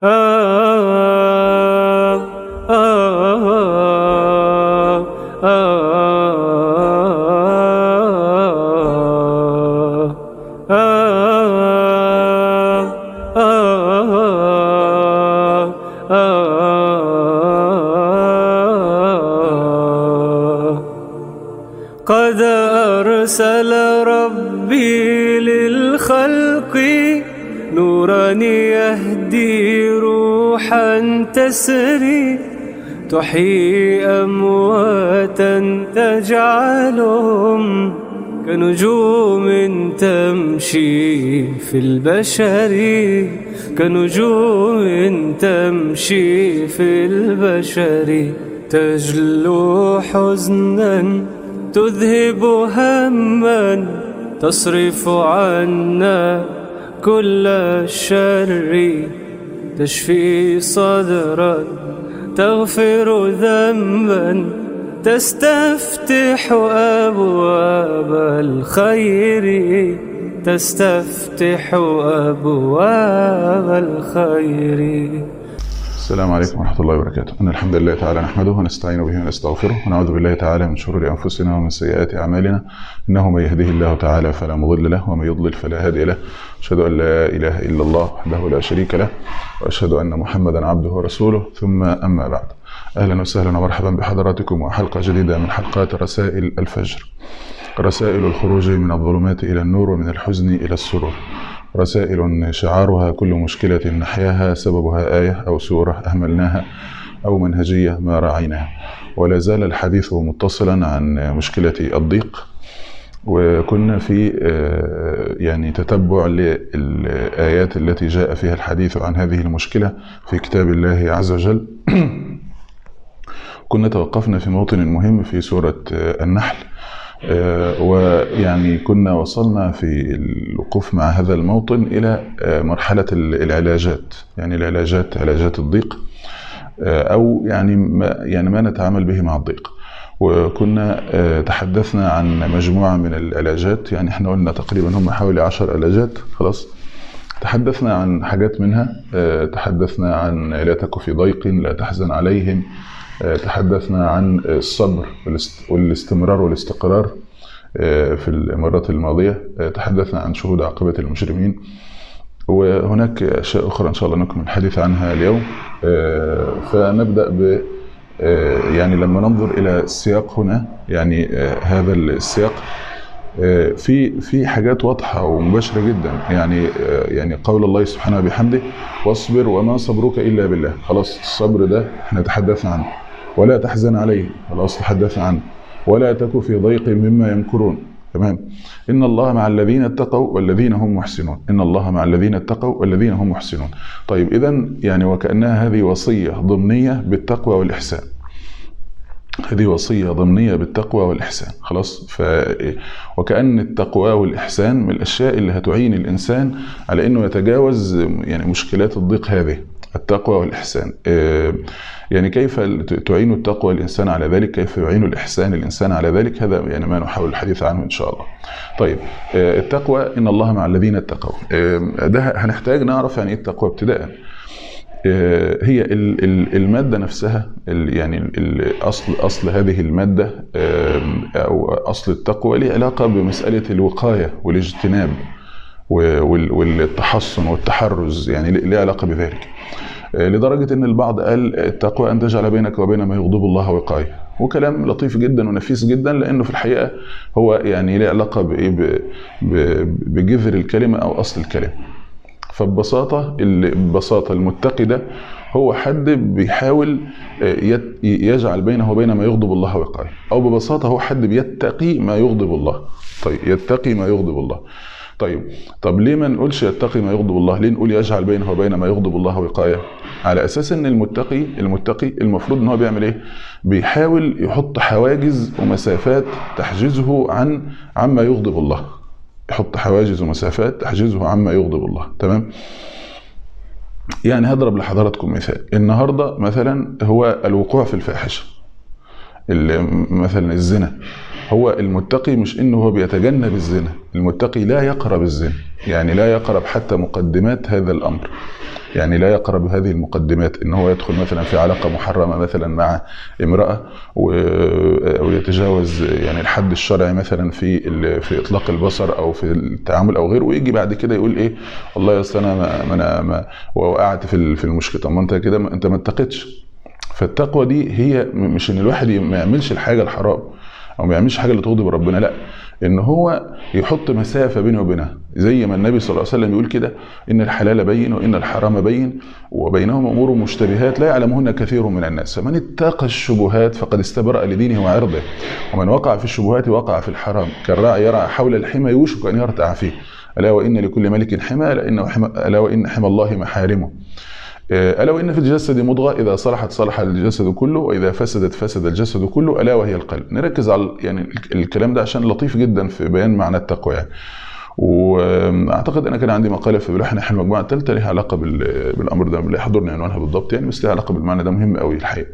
قد أرسل ربي للخلق نورا يهدي روحا تسري تحيي أمواتا تجعلهم كنجوم تمشي في البشر كنجوم تمشي في البشر تجلو حزنا تذهب هما تصرف عنا كل الشر تشفي صدرا تغفر ذنبا تستفتح أبواب الخير تستفتح أبواب الخير السلام عليكم ورحمة الله وبركاته إن الحمد لله تعالى نحمده ونستعين به ونستغفره ونعوذ بالله تعالى من شرور أنفسنا ومن سيئات أعمالنا إنه من يهده الله تعالى فلا مضل له ومن يضلل فلا هادي له أشهد أن لا إله إلا الله وحده لا شريك له وأشهد أن محمدا عبده ورسوله ثم أما بعد أهلا وسهلا ومرحبا بحضراتكم وحلقة جديدة من حلقات رسائل الفجر رسائل الخروج من الظلمات إلى النور ومن الحزن إلى السرور رسائل شعارها كل مشكلة نحياها سببها آية أو سورة أهملناها أو منهجية ما راعيناها ولا زال الحديث متصلا عن مشكلة الضيق وكنا في يعني تتبع للآيات التي جاء فيها الحديث عن هذه المشكلة في كتاب الله عز وجل كنا توقفنا في موطن مهم في سورة النحل ويعني كنا وصلنا في الوقوف مع هذا الموطن إلى مرحلة العلاجات يعني العلاجات علاجات الضيق أو يعني ما يعني ما نتعامل به مع الضيق وكنا تحدثنا عن مجموعة من العلاجات يعني احنا قلنا تقريبا هم حوالي عشر علاجات خلاص تحدثنا عن حاجات منها تحدثنا عن لا تك في ضيق لا تحزن عليهم تحدثنا عن الصبر والاستمرار والاستقرار في المرات الماضية تحدثنا عن شهود عاقبة المجرمين وهناك أشياء أخرى إن شاء الله نكمل الحديث عنها اليوم فنبدأ ب يعني لما ننظر إلى السياق هنا يعني هذا السياق في في حاجات واضحه ومباشره جدا يعني يعني قول الله سبحانه وبحمده واصبر وما صبرك الا بالله خلاص الصبر ده احنا تحدثنا عنه ولا تحزن عليه خلاص تحدثنا عنه ولا تك في ضيق مما يمكرون تمام ان الله مع الذين اتقوا والذين هم محسنون ان الله مع الذين اتقوا والذين هم محسنون طيب اذا يعني وكانها هذه وصيه ضمنيه بالتقوى والاحسان هذه وصية ضمنية بالتقوى والإحسان خلاص ف وكأن التقوى والإحسان من الأشياء اللي هتعين الإنسان على إنه يتجاوز يعني مشكلات الضيق هذه التقوى والإحسان يعني كيف تعين التقوى الإنسان على ذلك كيف يعين الإحسان الإنسان على ذلك هذا يعني ما نحاول الحديث عنه إن شاء الله طيب التقوى إن الله مع الذين اتقوا ده هنحتاج نعرف يعني إيه التقوى ابتداءً هي المادة نفسها يعني أصل أصل هذه المادة أو أصل التقوى له علاقة بمسألة الوقاية والاجتناب والتحصن والتحرز يعني له علاقة بذلك لدرجة أن البعض قال التقوى أن تجعل بينك وبين ما يغضب الله وقاية وكلام لطيف جدا ونفيس جدا لأنه في الحقيقة هو يعني له علاقة بإيه بجذر الكلمة أو أصل الكلمة فببساطة البساطة المتقي ده هو حد بيحاول يجعل بينه وبين ما يغضب الله وقاية أو ببساطة هو حد بيتقي ما يغضب الله طيب يتقي ما يغضب الله طيب طب ليه ما نقولش يتقي ما يغضب الله ليه نقول يجعل بينه وبين ما يغضب الله وقاية على أساس أن المتقي المتقي المفروض أن هو بيعمل إيه بيحاول يحط حواجز ومسافات تحجزه عن عما يغضب الله يحط حواجز ومسافات تحجزه عما يغضب الله تمام يعني هضرب لحضراتكم مثال النهارده مثلا هو الوقوع في الفاحشه ال- مثلا الزنا هو المتقي مش انه هو بيتجنب الزنا المتقي لا يقرب الزنا يعني لا يقرب حتى مقدمات هذا الامر يعني لا يقرب هذه المقدمات ان هو يدخل مثلا في علاقه محرمه مثلا مع امراه و- او يتجاوز يعني الحد الشرعي مثلا في ال- في اطلاق البصر او في التعامل او غيره ويجي بعد كده يقول ايه والله يا أصل انا ما ما انا ما وقعت في ال- في المشكله طب ما انت كده ما- انت ما اتقيتش فالتقوى دي هي م- مش ان الواحد ي- ما يعملش الحاجه الحرام او ما يعملش حاجه اللي تغضب ربنا لا ان هو يحط مسافه بينه وبينها زي ما النبي صلى الله عليه وسلم يقول كده ان الحلال بين وان الحرام بين وبينهما امور مشتبهات لا يعلمهن كثير من الناس فمن اتقى الشبهات فقد استبرأ لدينه وعرضه ومن وقع في الشبهات وقع في الحرام كالراعي يرعى حول الحمى يوشك ان يرتع فيه الا وان لكل ملك حمى الا إنه حمى الا وان حمى الله محارمه ألا وإن في الجسد مضغة إذا صلحت صلح الجسد كله وإذا فسدت فسد الجسد كله ألا وهي القلب نركز على يعني الكلام ده عشان لطيف جدا في بيان معنى التقوى يعني واعتقد انا كان عندي مقاله في بلوح نحل المجموعه الثالثه ليها علاقه بال- بالامر ده لا يحضرني عنوانها بالضبط يعني بس ليها علاقه بالمعنى ده مهم قوي الحقيقه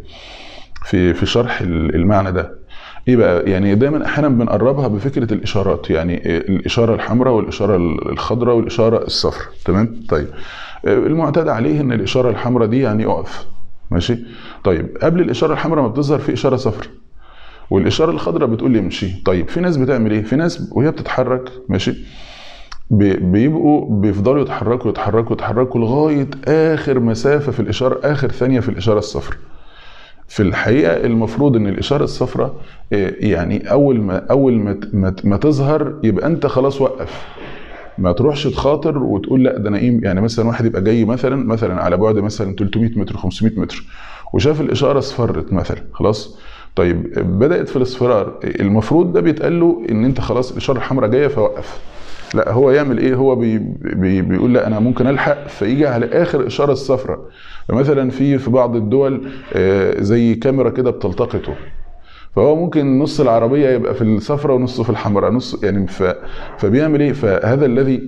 في في شرح ال- المعنى ده ايه بقى يعني دايما احيانا بنقربها بفكره الاشارات يعني الاشاره الحمراء والاشاره الخضراء والاشاره الصفراء تمام طيب المعتاد عليه ان الاشاره الحمراء دي يعني اقف ماشي طيب قبل الاشاره الحمراء ما بتظهر في اشاره صفراء والاشاره الخضراء بتقول لي امشي طيب في ناس بتعمل ايه في ناس وهي بتتحرك ماشي بي- بيبقوا بيفضلوا يتحركوا يتحركوا يتحركوا لغايه اخر مسافه في الاشاره اخر ثانيه في الاشاره الصفراء في الحقيقه المفروض ان الاشاره الصفراء آه، يعني اول ما اول ما ت- ما ت- ما تظهر يبقى انت خلاص وقف ما تروحش تخاطر وتقول لا ده انا ايه يعني مثلا واحد يبقى جاي مثلا مثلا على بعد مثلا 300 متر 500 متر وشاف الاشاره اصفرت مثلا خلاص طيب بدات في الاصفرار المفروض ده بيتقال له ان انت خلاص الاشاره الحمراء جايه فوقف لا هو يعمل ايه هو بي بي بيقول لا انا ممكن الحق فيجي على اخر اشاره الصفراء فمثلا في في بعض الدول آه، زي كاميرا كده بتلتقطه فهو ممكن نص العربيه يبقى في الصفراء ونص في الحمراء نص يعني ف فبيعمل ايه فهذا الذي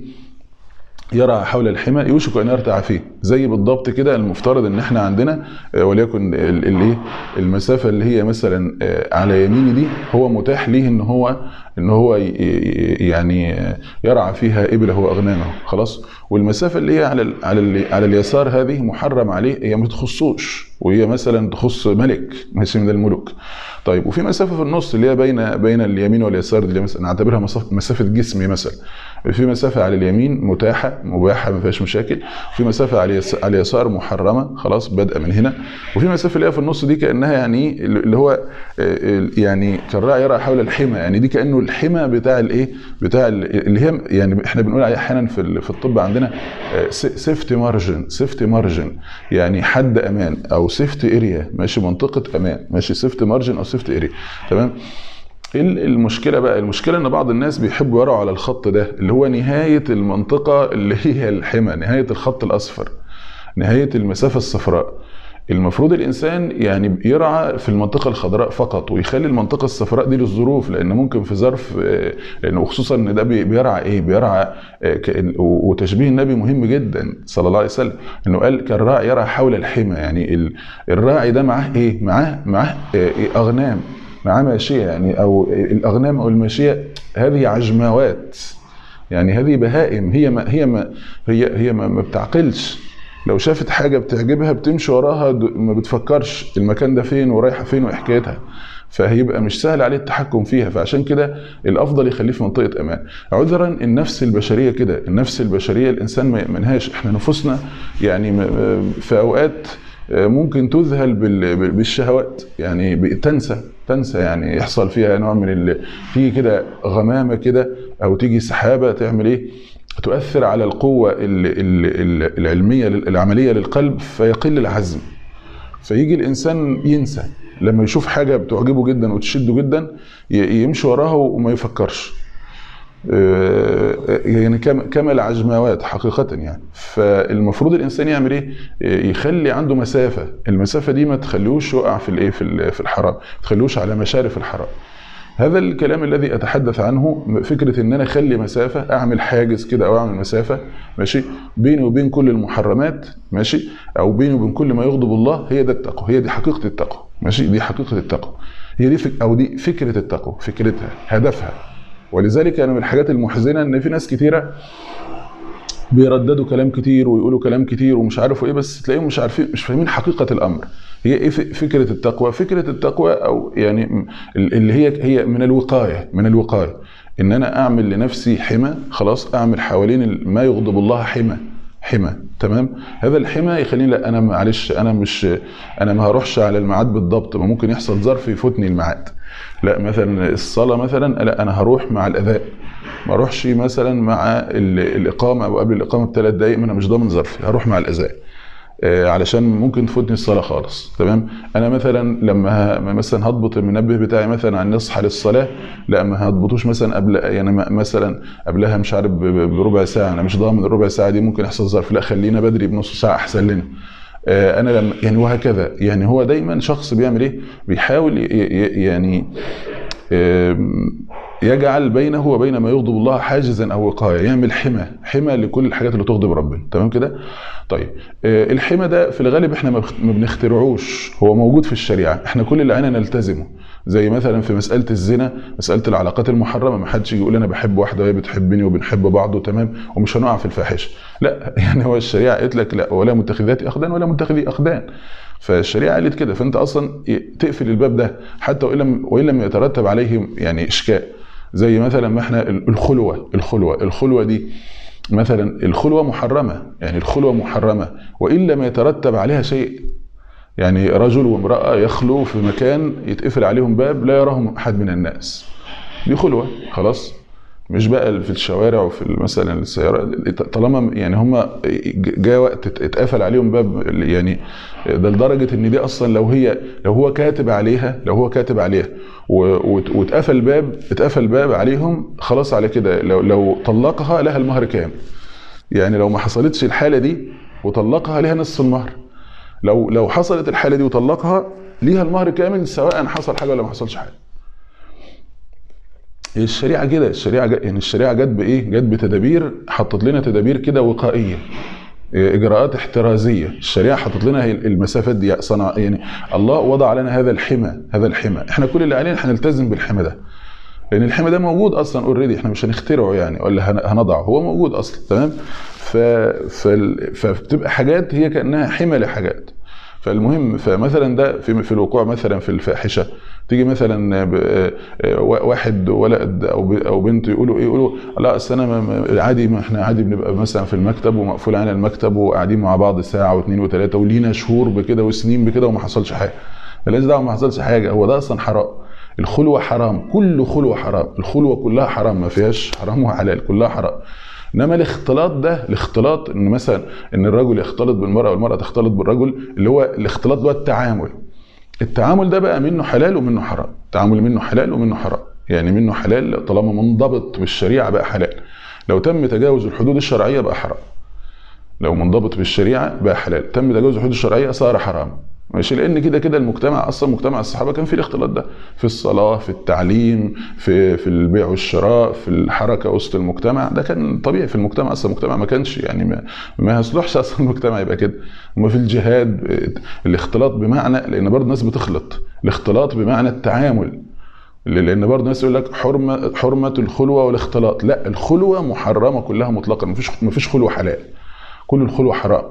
يرعى حول الحمى يوشك ان يرتع فيه زي بالضبط كده المفترض ان احنا عندنا آه، وليكن ال- الايه المسافه اللي هي مثلا آه، على يميني دي هو متاح ليه ان هو ان هو ي- ي- يعني آه، يرعى فيها ابله واغنامه خلاص والمسافه اللي هي على ال- على ال- على اليسار هذه محرم عليه هي ما تخصوش وهي مثلا تخص ملك ماشي من الملوك طيب وفي مسافه في النص اللي هي بين بين اليمين واليسار دي اللي مثلا نعتبرها مسافه مسافه جسمي مثلا في مسافه على اليمين متاحه مباحه ما فيهاش مشاكل في مسافه على اليس- على اليسار محرمه خلاص بادئه من هنا وفي مسافه اللي هي في النص دي كانها يعني إيه؟ اللي هو آه، يعني كالراعي يرى حول الحمى يعني دي كانه الحمى بتاع الايه بتاع ال- اللي هي يعني احنا بنقول عليها احيانا في ال- في الطب عندنا سيفتي مارجن سيفتي مارجن يعني حد امان او سيفتي اريا ماشي منطقه امان ماشي سيفتي مارجن او سيفتي اريا تمام ايه المشكله بقى المشكله ان بعض الناس بيحبوا يروا على الخط ده اللي هو نهايه المنطقه اللي هي الحمى نهايه الخط الاصفر نهايه المسافه الصفراء المفروض الانسان يعني يرعى في المنطقه الخضراء فقط ويخلي المنطقه الصفراء دي للظروف لان ممكن في ظرف آه، لانه وخصوصا ان ده بي- بيرعى ايه بيرعى آه، كأن- وتشبيه النبي مهم جدا صلى الله عليه وسلم انه قال كالراعي يرعى حول الحمى يعني ال- الراعي ده معاه ايه معاه معاه آه، إيه؟ اغنام معاه ماشيه يعني او الاغنام او الماشيه هذه عجموات يعني هذه بهائم هي ما هي ما هي هي ما, ما بتعقلش لو شافت حاجه بتعجبها بتمشي وراها د- ما بتفكرش المكان ده فين ورايحه فين وحكايتها فهيبقى مش سهل عليه التحكم فيها فعشان كده الافضل يخليه في منطقه امان عذرا النفس البشريه كده النفس البشريه الانسان ما يامنهاش احنا نفوسنا يعني م- في اوقات ممكن تذهل بال- بال- بالشهوات يعني ب- تنسى تنسى يعني يحصل فيها نوع من ال... تيجي كده غمامه كده او تيجي سحابه تعمل ايه؟ تؤثر على القوه ال... ال... ال- العلميه لل- العمليه للقلب فيقل العزم فيجي الانسان ينسى لما يشوف حاجه بتعجبه جدا وتشده جدا ي- يمشي وراها وما يفكرش آه، يعني كم- كما العجموات حقيقة يعني فالمفروض الإنسان يعمل إيه؟ آه، يخلي عنده مسافة المسافة دي ما تخليهوش يقع في الإيه في ال- في الحرام ما تخليهوش على مشارف الحرام هذا الكلام الذي اتحدث عنه فكره ان انا اخلي مسافه اعمل حاجز كده او اعمل مسافه ماشي بيني وبين كل المحرمات ماشي او بيني وبين كل ما يغضب الله هي ده التقوى هي دي حقيقه التقوى ماشي دي حقيقه التقوى هي دي فك او دي فكره التقوى فكرتها هدفها ولذلك يعني من الحاجات المحزنه ان في ناس كتيره بيرددوا كلام كتير ويقولوا كلام كتير ومش عارفوا ايه بس تلاقيهم مش عارفين مش فاهمين حقيقه الامر هي ايه فكره التقوى فكره التقوى او يعني اللي هي هي من الوقايه من الوقايه ان انا اعمل لنفسي حمى خلاص اعمل حوالين ما يغضب الله حمى حمى تمام هذا الحمى يخليني لا انا معلش انا مش انا ما هروحش على الميعاد بالضبط ما ممكن يحصل ظرف يفوتني الميعاد لا مثلا الصلاه مثلا لا انا هروح مع الاذان ما اروحش مثلا مع الاقامه او قبل الاقامه بثلاث دقائق ما انا مش ضامن ظرفي هروح مع الاذان علشان ممكن تفوتني الصلاه خالص تمام انا مثلا لما مثلا هضبط المنبه بتاعي مثلا عن نصحى للصلاه لا ما هضبطوش مثلا قبل يعني مثلا قبلها مش عارف بربع ساعه انا مش ضامن الربع ساعه دي ممكن يحصل ظرف لا خلينا بدري بنص ساعه احسن لنا انا لما يعني وهكذا يعني هو دايما شخص بيعمل ايه بيحاول يعني يجعل بينه وبين ما يغضب الله حاجزا او وقايه يعمل حمى حمى لكل الحاجات اللي تغضب ربنا تمام كده طيب الحمى ده في الغالب احنا ما بنخترعوش هو موجود في الشريعه احنا كل اللي علينا نلتزمه زي مثلا في مساله الزنا مساله العلاقات المحرمه ما حدش يجي يقول انا بحب واحده وهي بتحبني وبنحب بعض وتمام ومش هنقع في الفاحشه لا يعني هو الشريعه قالت لك لا ولا متخذات اخدان ولا متخذي اخدان فالشريعه قالت كده فانت اصلا تقفل الباب ده حتى وان لم وان لم يترتب عليه يعني اشكال زي مثلا ما احنا الخلوه الخلوه الخلوه دي مثلا الخلوه محرمه يعني الخلوه محرمه وان لم يترتب عليها شيء يعني رجل وامراه يخلو في مكان يتقفل عليهم باب لا يراهم احد من الناس دي خلوه خلاص مش بقى في الشوارع وفي مثلا السيارات طالما يعني هم جاء وقت اتقفل عليهم باب يعني ده لدرجه ان دي اصلا لو هي لو هو كاتب عليها لو هو كاتب عليها واتقفل باب اتقفل باب عليهم خلاص على كده لو لو طلقها لها المهر كام يعني لو ما حصلتش الحاله دي وطلقها لها نصف المهر لو لو حصلت الحاله دي وطلقها ليها المهر كامل سواء حصل حاجه ولا ما حصلش حاجه هي الشريعه كده الشريعه جد يعني الشريعه جت بايه؟ جت بتدابير حطت لنا تدابير كده وقائيه اجراءات احترازيه الشريعه حطت لنا المسافات دي صنع يعني الله وضع لنا هذا الحمى هذا الحمى احنا كل اللي علينا احنا نلتزم بالحمى ده لان الحمى ده موجود اصلا اوريدي احنا مش هنخترعه يعني ولا هنضعه هو موجود اصلا تمام ف... فبتبقى حاجات هي كانها حمى لحاجات فالمهم فمثلا ده في في الوقوع مثلا في الفاحشه تيجي مثلا واحد ولد او او بنت يقولوا ايه يقولوا لا اصل انا عادي ما احنا عادي بنبقى مثلا في المكتب ومقفول علينا المكتب وقاعدين مع بعض ساعه واثنين وثلاثه ولينا شهور بكده وسنين بكده وما حصلش حاجه مالناش دعوه ما حصلش حاجه هو ده اصلا حرام الخلوه حرام كل خلوه حرام الخلوه كلها حرام ما فيهاش حرام وحلال كلها حرام انما الاختلاط ده الاختلاط ان مثلا ان الرجل يختلط بالمراه والمراه تختلط بالرجل اللي هو الاختلاط اللي هو التعامل التعامل ده بقى منه حلال ومنه حرام التعامل منه حلال ومنه حرام يعني منه حلال طالما منضبط بالشريعه بقى حلال لو تم تجاوز الحدود الشرعيه بقى حرام لو منضبط بالشريعه بقى حلال تم تجاوز الحدود الشرعيه صار حرام ماشي لان كده كده المجتمع اصلا مجتمع الصحابه كان فيه الاختلاط ده في الصلاه في التعليم في في البيع والشراء في الحركه وسط المجتمع ده كان طبيعي في المجتمع اصلا المجتمع ما كانش يعني ما, ما يصلحش اصلا المجتمع يبقى كده اما في الجهاد الاختلاط بمعنى لان برضه الناس بتخلط الاختلاط بمعنى التعامل لان برضه الناس يقول لك حرمه حرمه الخلوه والاختلاط لا الخلوه محرمه كلها مطلقا ما فيش ما فيش خلوه حلال كل الخلوه حرام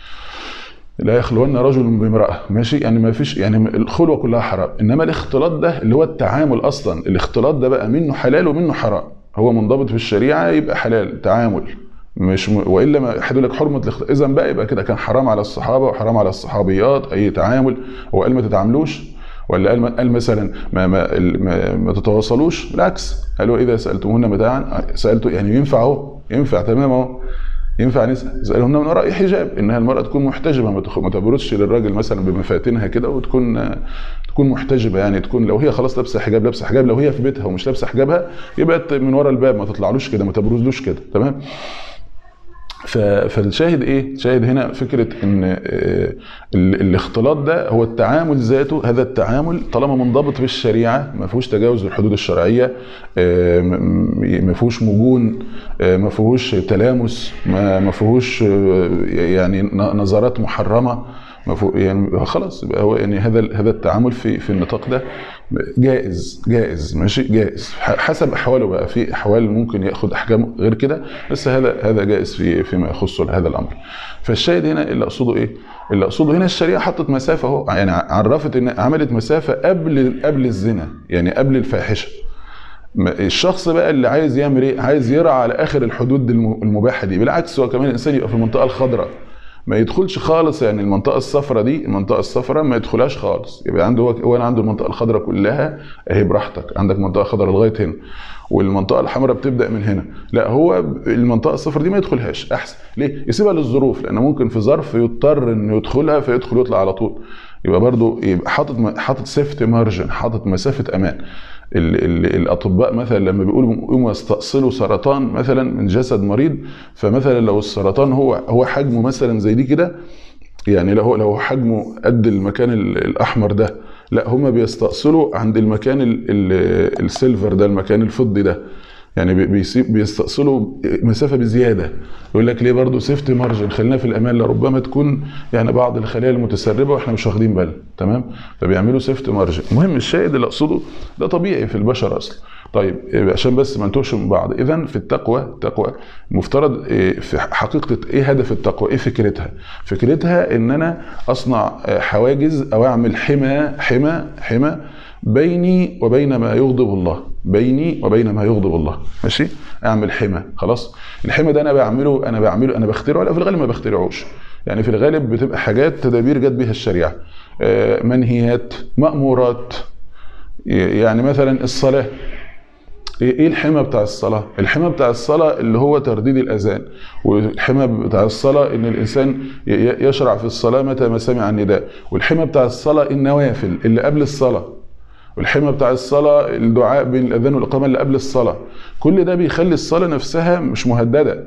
لا يخلون رجل بامرأة ماشي يعني ما فيش يعني الخلوة كلها حرام إنما الاختلاط ده اللي هو التعامل أصلا الاختلاط ده بقى منه حلال ومنه حرام هو منضبط في الشريعة يبقى حلال تعامل مش م... والا ما حد لك حرمه الاختلاط اذا بقى يبقى كده كان حرام على الصحابه وحرام على الصحابيات اي تعامل هو قال ما تتعاملوش ولا قال قال مثلا ما ما, ما, ما تتواصلوش بالعكس قالوا اذا سالتموهن متاعا سالته يعني ينفع اهو ينفع تمام اهو ينفع نسال يسالهن من وراء حجاب انها المراه تكون محتجبه ما تبرزش للراجل مثلا بمفاتنها كده وتكون تكون محتجبه يعني تكون لو هي خلاص لابسه حجاب لابسه حجاب لو هي في بيتها ومش لابسه حجابها يبقى من ورا الباب ما تطلعلوش كده ما تبرزلوش كده تمام ف- فالشاهد ايه؟ شاهد هنا فكره ان آه، ال- الاختلاط ده هو التعامل ذاته هذا التعامل طالما منضبط بالشريعه ما فيهوش تجاوز الحدود الشرعيه آه، م- م- ما فيهوش مجون آه، ما فيهوش تلامس ما ما فيهوش آه، يعني ن- نظرات محرمه ما فيه يعني خلاص يبقى هو يعني هذا هذا التعامل في في النطاق ده جائز جائز ماشي جائز ح- حسب احواله بقى في احوال ممكن ياخد احكام غير كده بس هذا هذا جائز في فيما يخص هذا الامر فالشاهد هنا اللي اقصده ايه اللي اقصده هنا الشريعه حطت مسافه اهو يعني عرفت ان عملت مسافه قبل قبل الزنا يعني قبل الفاحشه ما- الشخص بقى اللي عايز يعمل ايه عايز يرعى على اخر الحدود الم- المباحه دي بالعكس هو كمان الانسان يبقى في المنطقه الخضراء ما يدخلش خالص يعني المنطقه الصفراء دي المنطقه الصفراء ما يدخلهاش خالص يبقى عنده هو هو انا عنده المنطقه الخضراء كلها اهي براحتك عندك منطقه خضراء لغايه هنا والمنطقه الحمراء بتبدا من هنا لا هو المنطقه الصفراء دي ما يدخلهاش احسن ليه يسيبها للظروف لان ممكن في ظرف يضطر انه يدخلها فيدخل ويطلع على طول يبقى برضو يبقى حاطط حاطط سيفتي مارجن حاطط مسافه امان ال ال الاطباء مثلا لما بيقولوا يقوموا يستأصلوا سرطان مثلا من جسد مريض فمثلا لو السرطان هو هو حجمه مثلا زي دي كده يعني لو هو لو حجمه قد المكان ال- الاحمر ده لا هما بيستأصلوا عند المكان ال- ال- السيلفر ده المكان الفضي ده يعني بي- بيسيب بيستأصلوا مسافه بزياده يقول لك ليه برضه سيفتي مارجن خلينا في الامان لربما تكون يعني بعض الخلايا المتسربه واحنا مش واخدين بالنا تمام فبيعملوا سيفتي مارجن المهم الشاهد اللي اقصده ده طبيعي في البشر اصلا طيب إيه عشان بس ما نتوهش من بعض اذا في التقوى التقوى المفترض إيه في حقيقه ايه هدف التقوى ايه فكرتها فكرتها ان انا اصنع آه، حواجز او اعمل حمى حمى حمى بيني وبين ما يغضب الله بيني وبين ما يغضب الله ماشي اعمل حمى خلاص الحمى ده انا بعمله انا بعمله انا بخترعه لا في الغالب ما بخترعوش يعني في الغالب بتبقى حاجات تدابير جت بها الشريعه آه، منهيات مامورات يعني مثلا الصلاه ايه إيه الحمى بتاع الصلاه الحمى بتاع الصلاه اللي هو ترديد الاذان والحمى بتاع الصلاه ان الانسان ي- ي- يشرع في الصلاه متى ما سمع النداء والحمى بتاع الصلاه النوافل اللي قبل الصلاه والحمى بتاع الصلاة الدعاء بين الأذان والإقامة اللي قبل الصلاة كل ده بيخلي الصلاة نفسها مش مهددة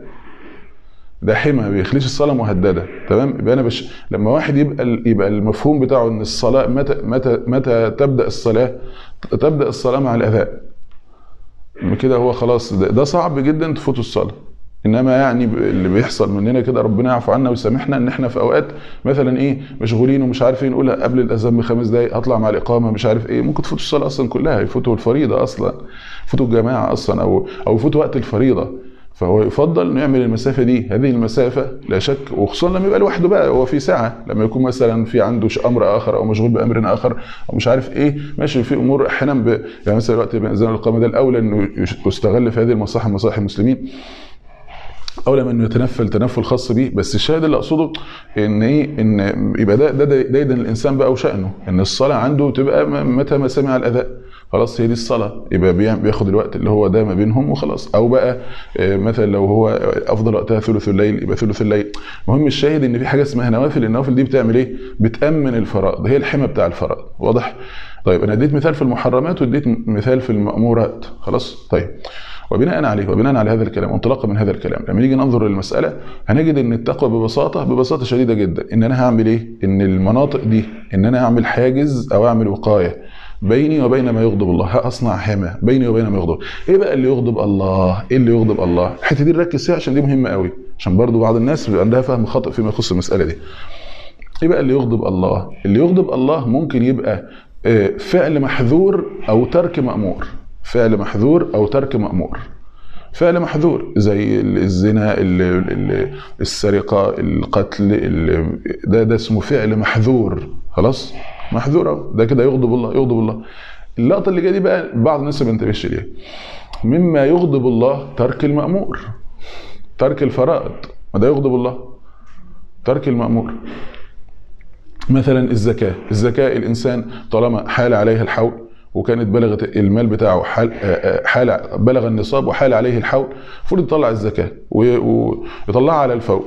ده حمى ما بيخليش الصلاة مهددة تمام يبقى أنا بش... لما واحد يبقى ال- يبقى المفهوم بتاعه إن الصلاة متى متى متى تبدأ الصلاة تبدأ الصلاة مع الأذان كده هو خلاص ده, ده صعب جدا تفوت الصلاه انما يعني ب- اللي بيحصل مننا كده ربنا يعفو عنا ويسامحنا ان احنا في اوقات مثلا ايه مشغولين ومش عارف ايه نقول قبل الاذان بخمس دقائق هطلع مع الاقامه مش عارف ايه ممكن تفوت الصلاه اصلا كلها يفوتوا الفريضه اصلا يفوتوا الجماعه اصلا او او يفوتوا وقت الفريضه فهو يفضل انه يعمل المسافه دي هذه المسافه لا شك وخصوصا لما يبقى لوحده بقى هو في ساعه لما يكون مثلا في عنده ش- امر اخر او مشغول بامر اخر او مش عارف ايه ماشي في امور احيانا ب... يعني مثلا الوقت بين اذان الاقامه ده الاولى انه يش- يستغل في هذه المصالح من مصالح المسلمين اولى من انه يتنفل تنفل خاص بيه بس الشاهد اللي اقصده ان ايه ان يبقى ده ده ده دايما الانسان بقى وشانه ان الصلاه عنده تبقى م- متى ما سمع الاذان خلاص هي دي الصلاه يبقى بيع- بياخد الوقت اللي هو ده ما بينهم وخلاص او بقى آه، مثلا لو هو افضل وقتها ثلث الليل يبقى ثلث الليل المهم الشاهد ان في حاجه اسمها نوافل النوافل دي بتعمل ايه بتامن الفرائض هي الحمى بتاع الفرائض واضح طيب انا اديت مثال في المحرمات واديت مثال في المامورات خلاص طيب وبناء عليه وبناء على هذا الكلام وانطلاقا من هذا الكلام لما نيجي ننظر للمساله هنجد ان التقوى ببساطه ببساطه شديده جدا ان انا هعمل ايه؟ ان المناطق دي ان انا اعمل حاجز او اعمل وقايه بيني وبين ما يغضب الله هصنع حمى بيني وبين ما يغضب ايه بقى اللي يغضب الله ايه اللي يغضب الله الحته دي نركز فيها عشان دي مهمه قوي عشان برضو بعض الناس بيبقى عندها فهم خاطئ فيما يخص المساله دي ايه بقى اللي يغضب الله اللي يغضب الله ممكن يبقى آه، فعل محذور او ترك مامور فعل محذور او ترك مامور فعل محذور زي الزنا ال- ال- السرقه القتل ال- ده ده اسمه فعل محذور خلاص محذور أهو. ده كده يغضب الله يغضب الله اللقطه اللي جايه دي بقى بعض الناس ما بينتبهش ليها مما يغضب الله ترك المامور ترك الفرائض ما ده يغضب الله ترك المامور مثلا الزكاة الزكاة الإنسان طالما حال عليها الحول وكانت بلغت المال بتاعه حال, حال بلغ النصاب وحال عليه الحول المفروض يطلع الزكاة و- ويطلعها على الفور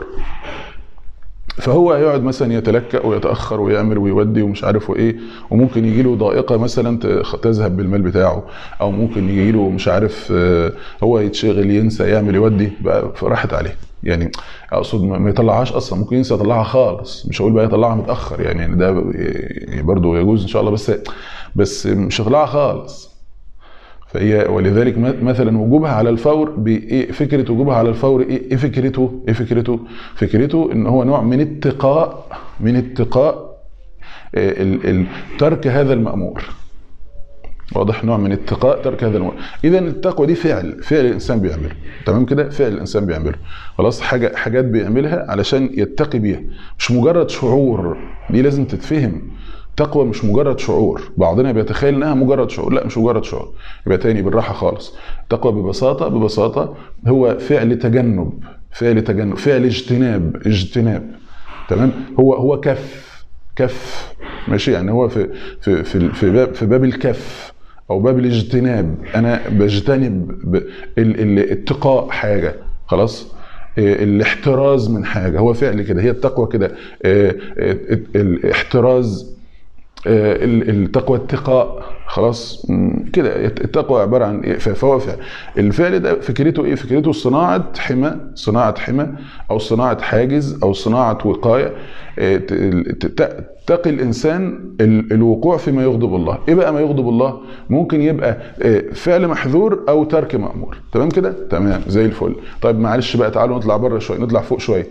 فهو يقعد مثلا يتلكأ ويتأخر ويعمل ويودي ومش عارف وايه وممكن يجي له ضائقة مثلا ت- تذهب بالمال بتاعه او ممكن يجي له مش عارف آه، هو يتشغل ينسى يعمل يودي بقى فراحت عليه يعني اقصد ما ما يطلعهاش اصلا ممكن ينسى يطلعها خالص مش هقول بقى يطلعها متاخر يعني ده برضه يجوز ان شاء الله بس بس مش هيطلعها خالص فهي ولذلك م- مثلا وجوبها على الفور بايه فكره وجوبها على الفور ايه ايه فكرته ايه فكرته فكرته ان هو نوع من اتقاء من اتقاء آه، ال- ال- ترك هذا المامور واضح نوع من اتقاء ترك هذا المامور اذا التقوى دي فعل فعل الانسان بيعمله تمام كده فعل الانسان بيعمله خلاص حاجه حاجات بيعملها علشان يتقي بيها مش مجرد شعور دي لازم تتفهم تقوى مش مجرد شعور بعضنا بيتخيل انها مجرد شعور لا مش مجرد شعور يبقى تاني بالراحه خالص التقوى ببساطه ببساطه هو فعل تجنب فعل تجنب فعل اجتناب اجتناب تمام هو هو كف كف ماشي يعني هو في في في في باب في باب الكف او باب الاجتناب انا بجتنب ب- ال- ال- اتقاء حاجه خلاص إيه، الاحتراز من حاجه هو فعل كده هي التقوى كده إيه، إيه، الاحتراز آه، ال- التقوى اتقاء خلاص مم، كده التقوى عباره عن إيه؟ فهو فعل الفعل ده فكرته ايه فكرته صناعه حمى صناعه حمى او صناعه حاجز او صناعه وقايه آه، ت- ت- ت- تقي الانسان ال- الوقوع فيما يغضب الله ايه بقى ما يغضب الله ممكن يبقى آه، فعل محظور او ترك مامور تمام كده تمام زي الفل طيب معلش بقى تعالوا نطلع بره شويه نطلع فوق شويه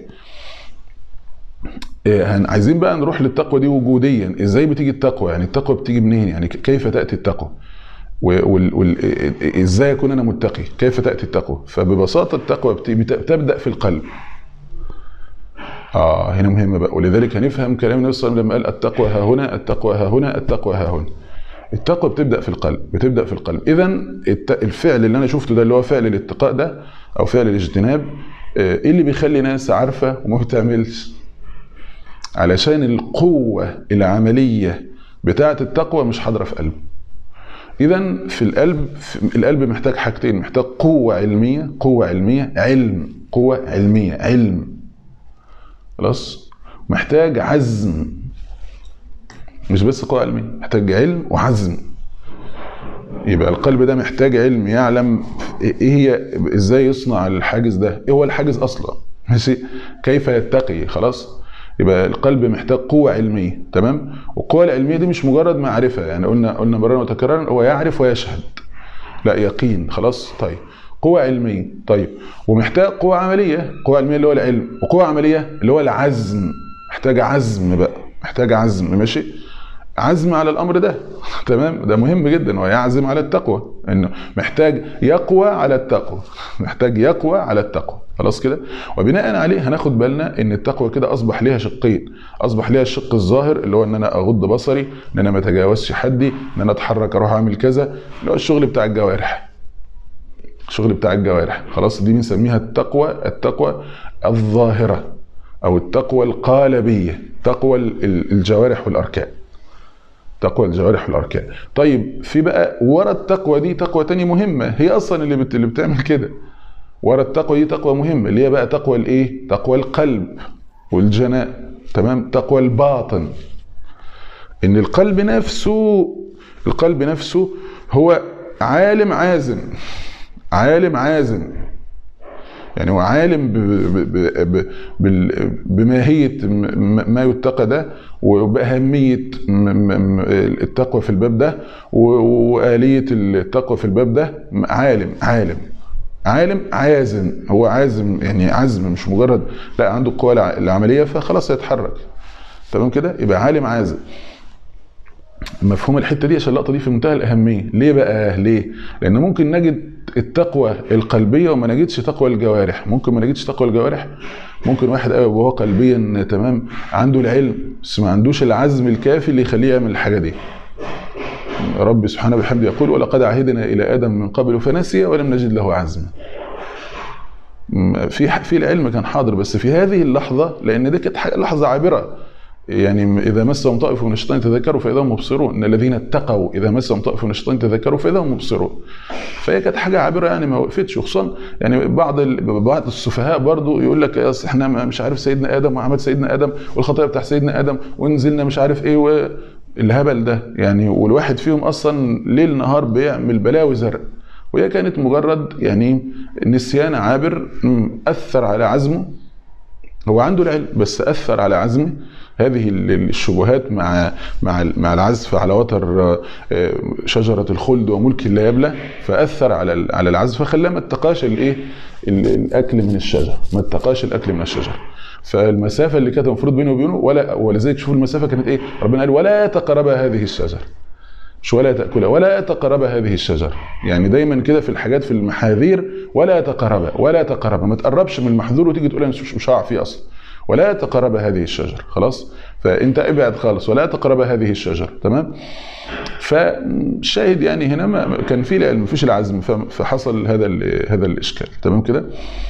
إيه، هن- عايزين بقى نروح للتقوى دي وجوديا ازاي بتيجي التقوى يعني التقوى بتيجي منين يعني ك- كيف تاتي التقوى و- وال- وال- إيه- إيه- ازاي اكون انا متقي كيف تاتي التقوى فببساطه التقوى بت- بت- بتبدا في القلب اه هنا مهمه بقى ولذلك هنفهم كلام النبي صلى الله عليه وسلم لما قال التقوى ها هنا التقوى ها هنا التقوى ها هنا التقوى بتبدا في القلب بتبدا في القلب اذا الت- الفعل اللي انا شفته ده اللي هو فعل الاتقاء ده او فعل الاجتناب آه، ايه اللي بيخلي ناس عارفه وما بتعملش علشان القوة العملية بتاعة التقوى مش حاضرة في قلبه إذا في القلب في القلب محتاج حاجتين محتاج قوة علمية قوة علمية علم قوة علمية علم خلاص محتاج عزم مش بس قوة علمية محتاج علم وعزم يبقى القلب ده محتاج علم يعلم ايه هي ازاي يصنع الحاجز ده ايه هو الحاجز اصلا ماشي كيف يتقي خلاص يبقى القلب محتاج قوة علمية تمام والقوة العلمية دي مش مجرد معرفة يعني قلنا قلنا مرارا وتكرارا هو يعرف ويشهد لا يقين خلاص طيب قوة علمية طيب ومحتاج قوة عملية قوة علمية اللي هو العلم وقوة عملية اللي هو العزم محتاج عزم بقى محتاج عزم ماشي عزم على الامر ده تمام ده مهم جدا ويعزم على التقوى انه محتاج يقوى على التقوى محتاج يقوى على التقوى خلاص كده وبناء عليه هناخد بالنا ان التقوى كده اصبح ليها شقين اصبح ليها الشق الظاهر اللي هو ان انا اغض بصري ان انا ما اتجاوزش حدي ان انا اتحرك اروح اعمل كذا اللي هو الشغل بتاع الجوارح الشغل بتاع الجوارح خلاص دي بنسميها التقوى التقوى الظاهره او التقوى القالبيه تقوى الجوارح والاركان تقوى الجوارح والاركان طيب في بقى ورا التقوى دي تقوى تانية مهمه هي اصلا اللي بت... اللي بتعمل كده ورا التقوى دي تقوى مهمه اللي هي بقى تقوى الايه تقوى القلب والجناء تمام تقوى الباطن ان القلب نفسه القلب نفسه هو عالم عازم عالم عازم يعني هو عالم ب ب ب ب بماهية ما يتقى ده وبأهمية التقوى في الباب ده وآلية التقوى في الباب ده عالم عالم عالم عازم هو عازم يعني عزم مش مجرد لا عنده القوة العملية فخلاص هيتحرك تمام كده يبقى عالم عازم مفهوم الحته دي عشان اللقطه دي في منتهى الاهميه ليه بقى ليه لان ممكن نجد التقوى القلبيه وما نجدش تقوى الجوارح ممكن ما نجدش تقوى الجوارح ممكن واحد قوي وهو قلبيا تمام عنده العلم بس ما عندوش العزم الكافي اللي يخليه يعمل الحاجه دي رب سبحانه وبحمده يقول ولقد عهدنا الى ادم من قبل فنسي ولم نجد له عزما في في العلم كان حاضر بس في هذه اللحظه لان دي كانت لحظه عابره يعني إذا مسهم طائف من الشيطان تذكروا فإذا هم مبصرون إن الذين اتقوا إذا مسهم طائف من الشيطان تذكروا فإذا هم مبصرون فهي كانت حاجة عابرة يعني ما وقفتش وخصوصا يعني بعض بعض السفهاء برضو يقول لك اصل احنا مش عارف سيدنا آدم وعمل سيدنا آدم والخطايا بتاع سيدنا آدم ونزلنا مش عارف إيه والهبل ده يعني والواحد فيهم أصلا ليل نهار بيعمل بلاوي زرق وهي كانت مجرد يعني نسيان عابر م، اثر على عزمه هو عنده العلم بس اثر على عزمه هذه ال- الشبهات مع مع مع العزف على وتر آه، آه، شجره الخلد وملك لا يبلى فاثر على ال- على العزف فخلاه ما اتقاش الايه ال- الاكل من الشجر ما اتقاش الاكل من الشجر فالمسافه اللي كانت المفروض بينه وبينه ولا ولذلك شوفوا المسافه كانت ايه ربنا قال ولا تقرب هذه الشجر مش ولا تاكلها ولا تقرب هذه الشجره يعني دايما كده في الحاجات في المحاذير ولا تقرب ولا تقرب ما تقربش من المحظور وتيجي تقول انا مش مش هقع فيه اصلا ولا تقرب هذه الشجره خلاص فانت ابعد خالص ولا تقرب هذه الشجره تمام فالشاهد يعني هنا ما كان في العلم مفيش العزم ف- فحصل هذا ال- هذا الاشكال تمام كده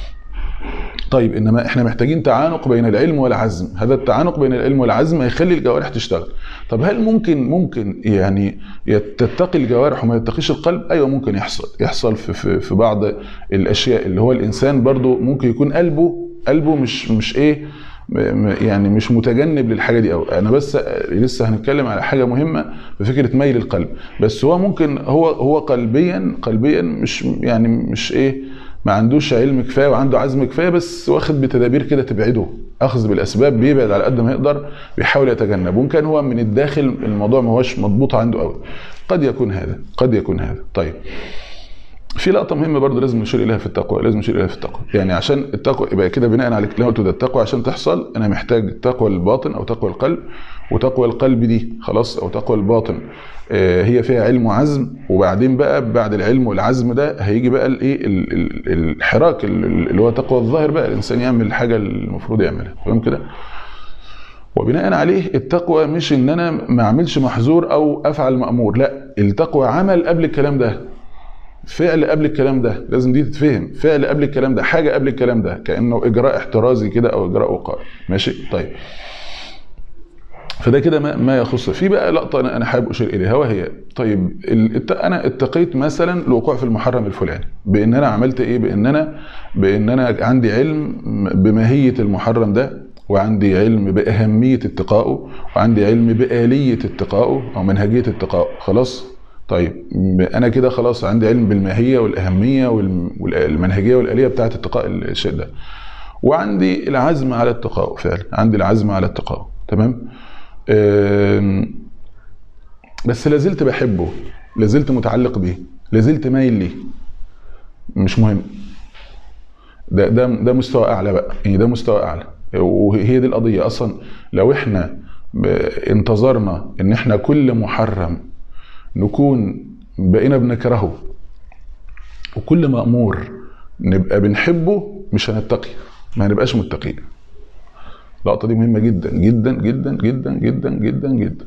طيب انما احنا محتاجين تعانق بين العلم والعزم هذا التعانق بين العلم والعزم هيخلي الجوارح تشتغل طب هل ممكن ممكن يعني يت- تتقي الجوارح وما يتقيش القلب ايوه ممكن يحصل يحصل في في, في بعض الاشياء اللي هو الانسان برضو ممكن يكون قلبه قلبه مش مش ايه م- م- يعني مش متجنب للحاجه دي قوي انا بس لسه هنتكلم على حاجه مهمه في فكره ميل القلب بس هو ممكن هو هو قلبيا قلبيا مش يعني مش ايه ما عندوش علم كفايه وعنده عزم كفايه بس واخد بتدابير كده تبعده اخذ بالاسباب بيبعد على قد ما يقدر بيحاول يتجنب وان كان هو من الداخل الموضوع ما هوش مضبوط عنده قوي قد يكون هذا قد يكون هذا طيب في لقطه مهمه برضه لازم نشير اليها في التقوى لازم نشير اليها في التقوى يعني عشان التقوى يبقى كده بناء على اللي أنا قلته ده التقوى عشان تحصل انا محتاج تقوى الباطن او تقوى القلب وتقوى القلب دي خلاص او تقوى الباطن آه، هي فيها علم وعزم وبعدين بقى بعد العلم والعزم ده هيجي بقى الايه ال- ال- الحراك ال- اللي هو تقوى الظاهر بقى الانسان يعمل الحاجه اللي المفروض يعملها تمام كده وبناء عليه التقوى مش ان انا ما اعملش محظور او افعل مامور لا التقوى عمل قبل الكلام ده فعل قبل الكلام ده لازم دي تتفهم فعل قبل الكلام ده حاجه قبل الكلام ده كانه اجراء احترازي كده او اجراء وقائي ماشي طيب فده كده ما, ما يخص في بقى لقطه انا انا حابب اشير اليها وهي طيب ال- الت- انا اتقيت مثلا الوقوع في المحرم الفلاني بان انا عملت ايه بان انا بان انا عندي علم بماهيه المحرم ده وعندي علم باهميه اتقائه وعندي علم باليه اتقائه او منهجيه اتقائه خلاص طيب م- انا كده خلاص عندي علم بالماهيه والاهميه والم- والمنهجيه والاليه بتاعه اتقاء الشيء ده وعندي العزم على اتقائه فعلا عندي العزم على اتقائه تمام آم، بس لازلت بحبه لازلت متعلق بيه لازلت مايل ليه مش مهم ده ده ده مستوى اعلى بقى يعني ده مستوى اعلى وهي دي القضيه اصلا لو احنا ب- انتظرنا ان احنا كل محرم نكون بقينا بنكرهه وكل مأمور نبقى بنحبه مش هنتقي ما هنبقاش متقين اللقطه دي مهمه جدا جدا جدا جدا جدا جدا جدا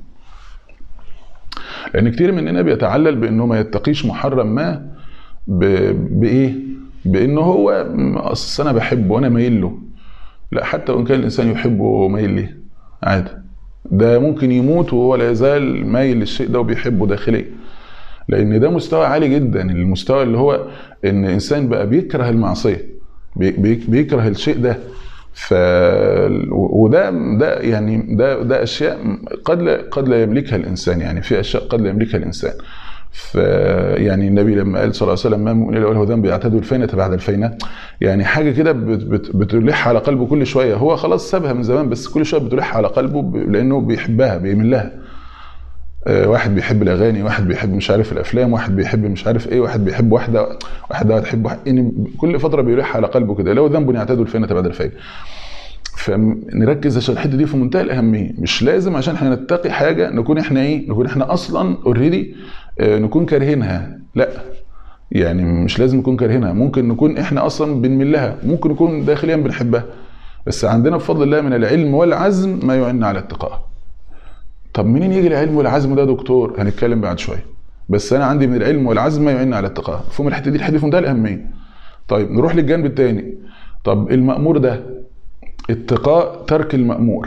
لان كتير مننا بيتعلل بانه ما يتقيش محرم ما ب- بايه بانه هو م- اصل انا بحبه وانا مايل له لا حتى وان كان الانسان يحبه ومايل ليه عادي ده ممكن يموت وهو لا يزال مايل للشيء ده وبيحبه داخليا لان ده مستوى عالي جدا المستوى اللي هو ان انسان بقى بيكره المعصيه بي- بي- بيكره الشيء ده ف وده ده يعني ده ده اشياء قد لا قد لا يملكها الانسان يعني في اشياء قد لا يملكها الانسان ف يعني النبي لما قال صلى الله عليه وسلم ما مؤمن الا له ذنب يعتاد الفينة بعد الفينة يعني حاجه كده بت بت بتلح على قلبه كل شويه هو خلاص سابها من زمان بس كل شويه بتلح على قلبه ب- لانه بيحبها بيميل لها آه، واحد بيحب الاغاني واحد بيحب مش عارف الافلام واحد بيحب مش عارف ايه واحد بيحب واحده واحده تحب واحد يعني كل فتره بيلح على قلبه كده لو ذنب يعتاد الفينة بعد الفينة فنركز عشان الحته دي في منتهى الاهميه مش لازم عشان احنا نتقي حاجه نكون احنا ايه نكون احنا اصلا اوريدي نكون كارهينها لا يعني مش لازم نكون كارهينها ممكن نكون احنا اصلا بنميل لها ممكن نكون داخليا بنحبها بس عندنا بفضل الله من العلم والعزم ما يعن على اتقائها طب منين يجي العلم والعزم ده يا دكتور هنتكلم بعد شويه بس انا عندي من العلم والعزم ما يعن على اتقائها مفهوم الحته دي الحته دي في منتهى الاهميه طيب نروح للجانب الثاني طب المأمور ده اتقاء ترك المأمور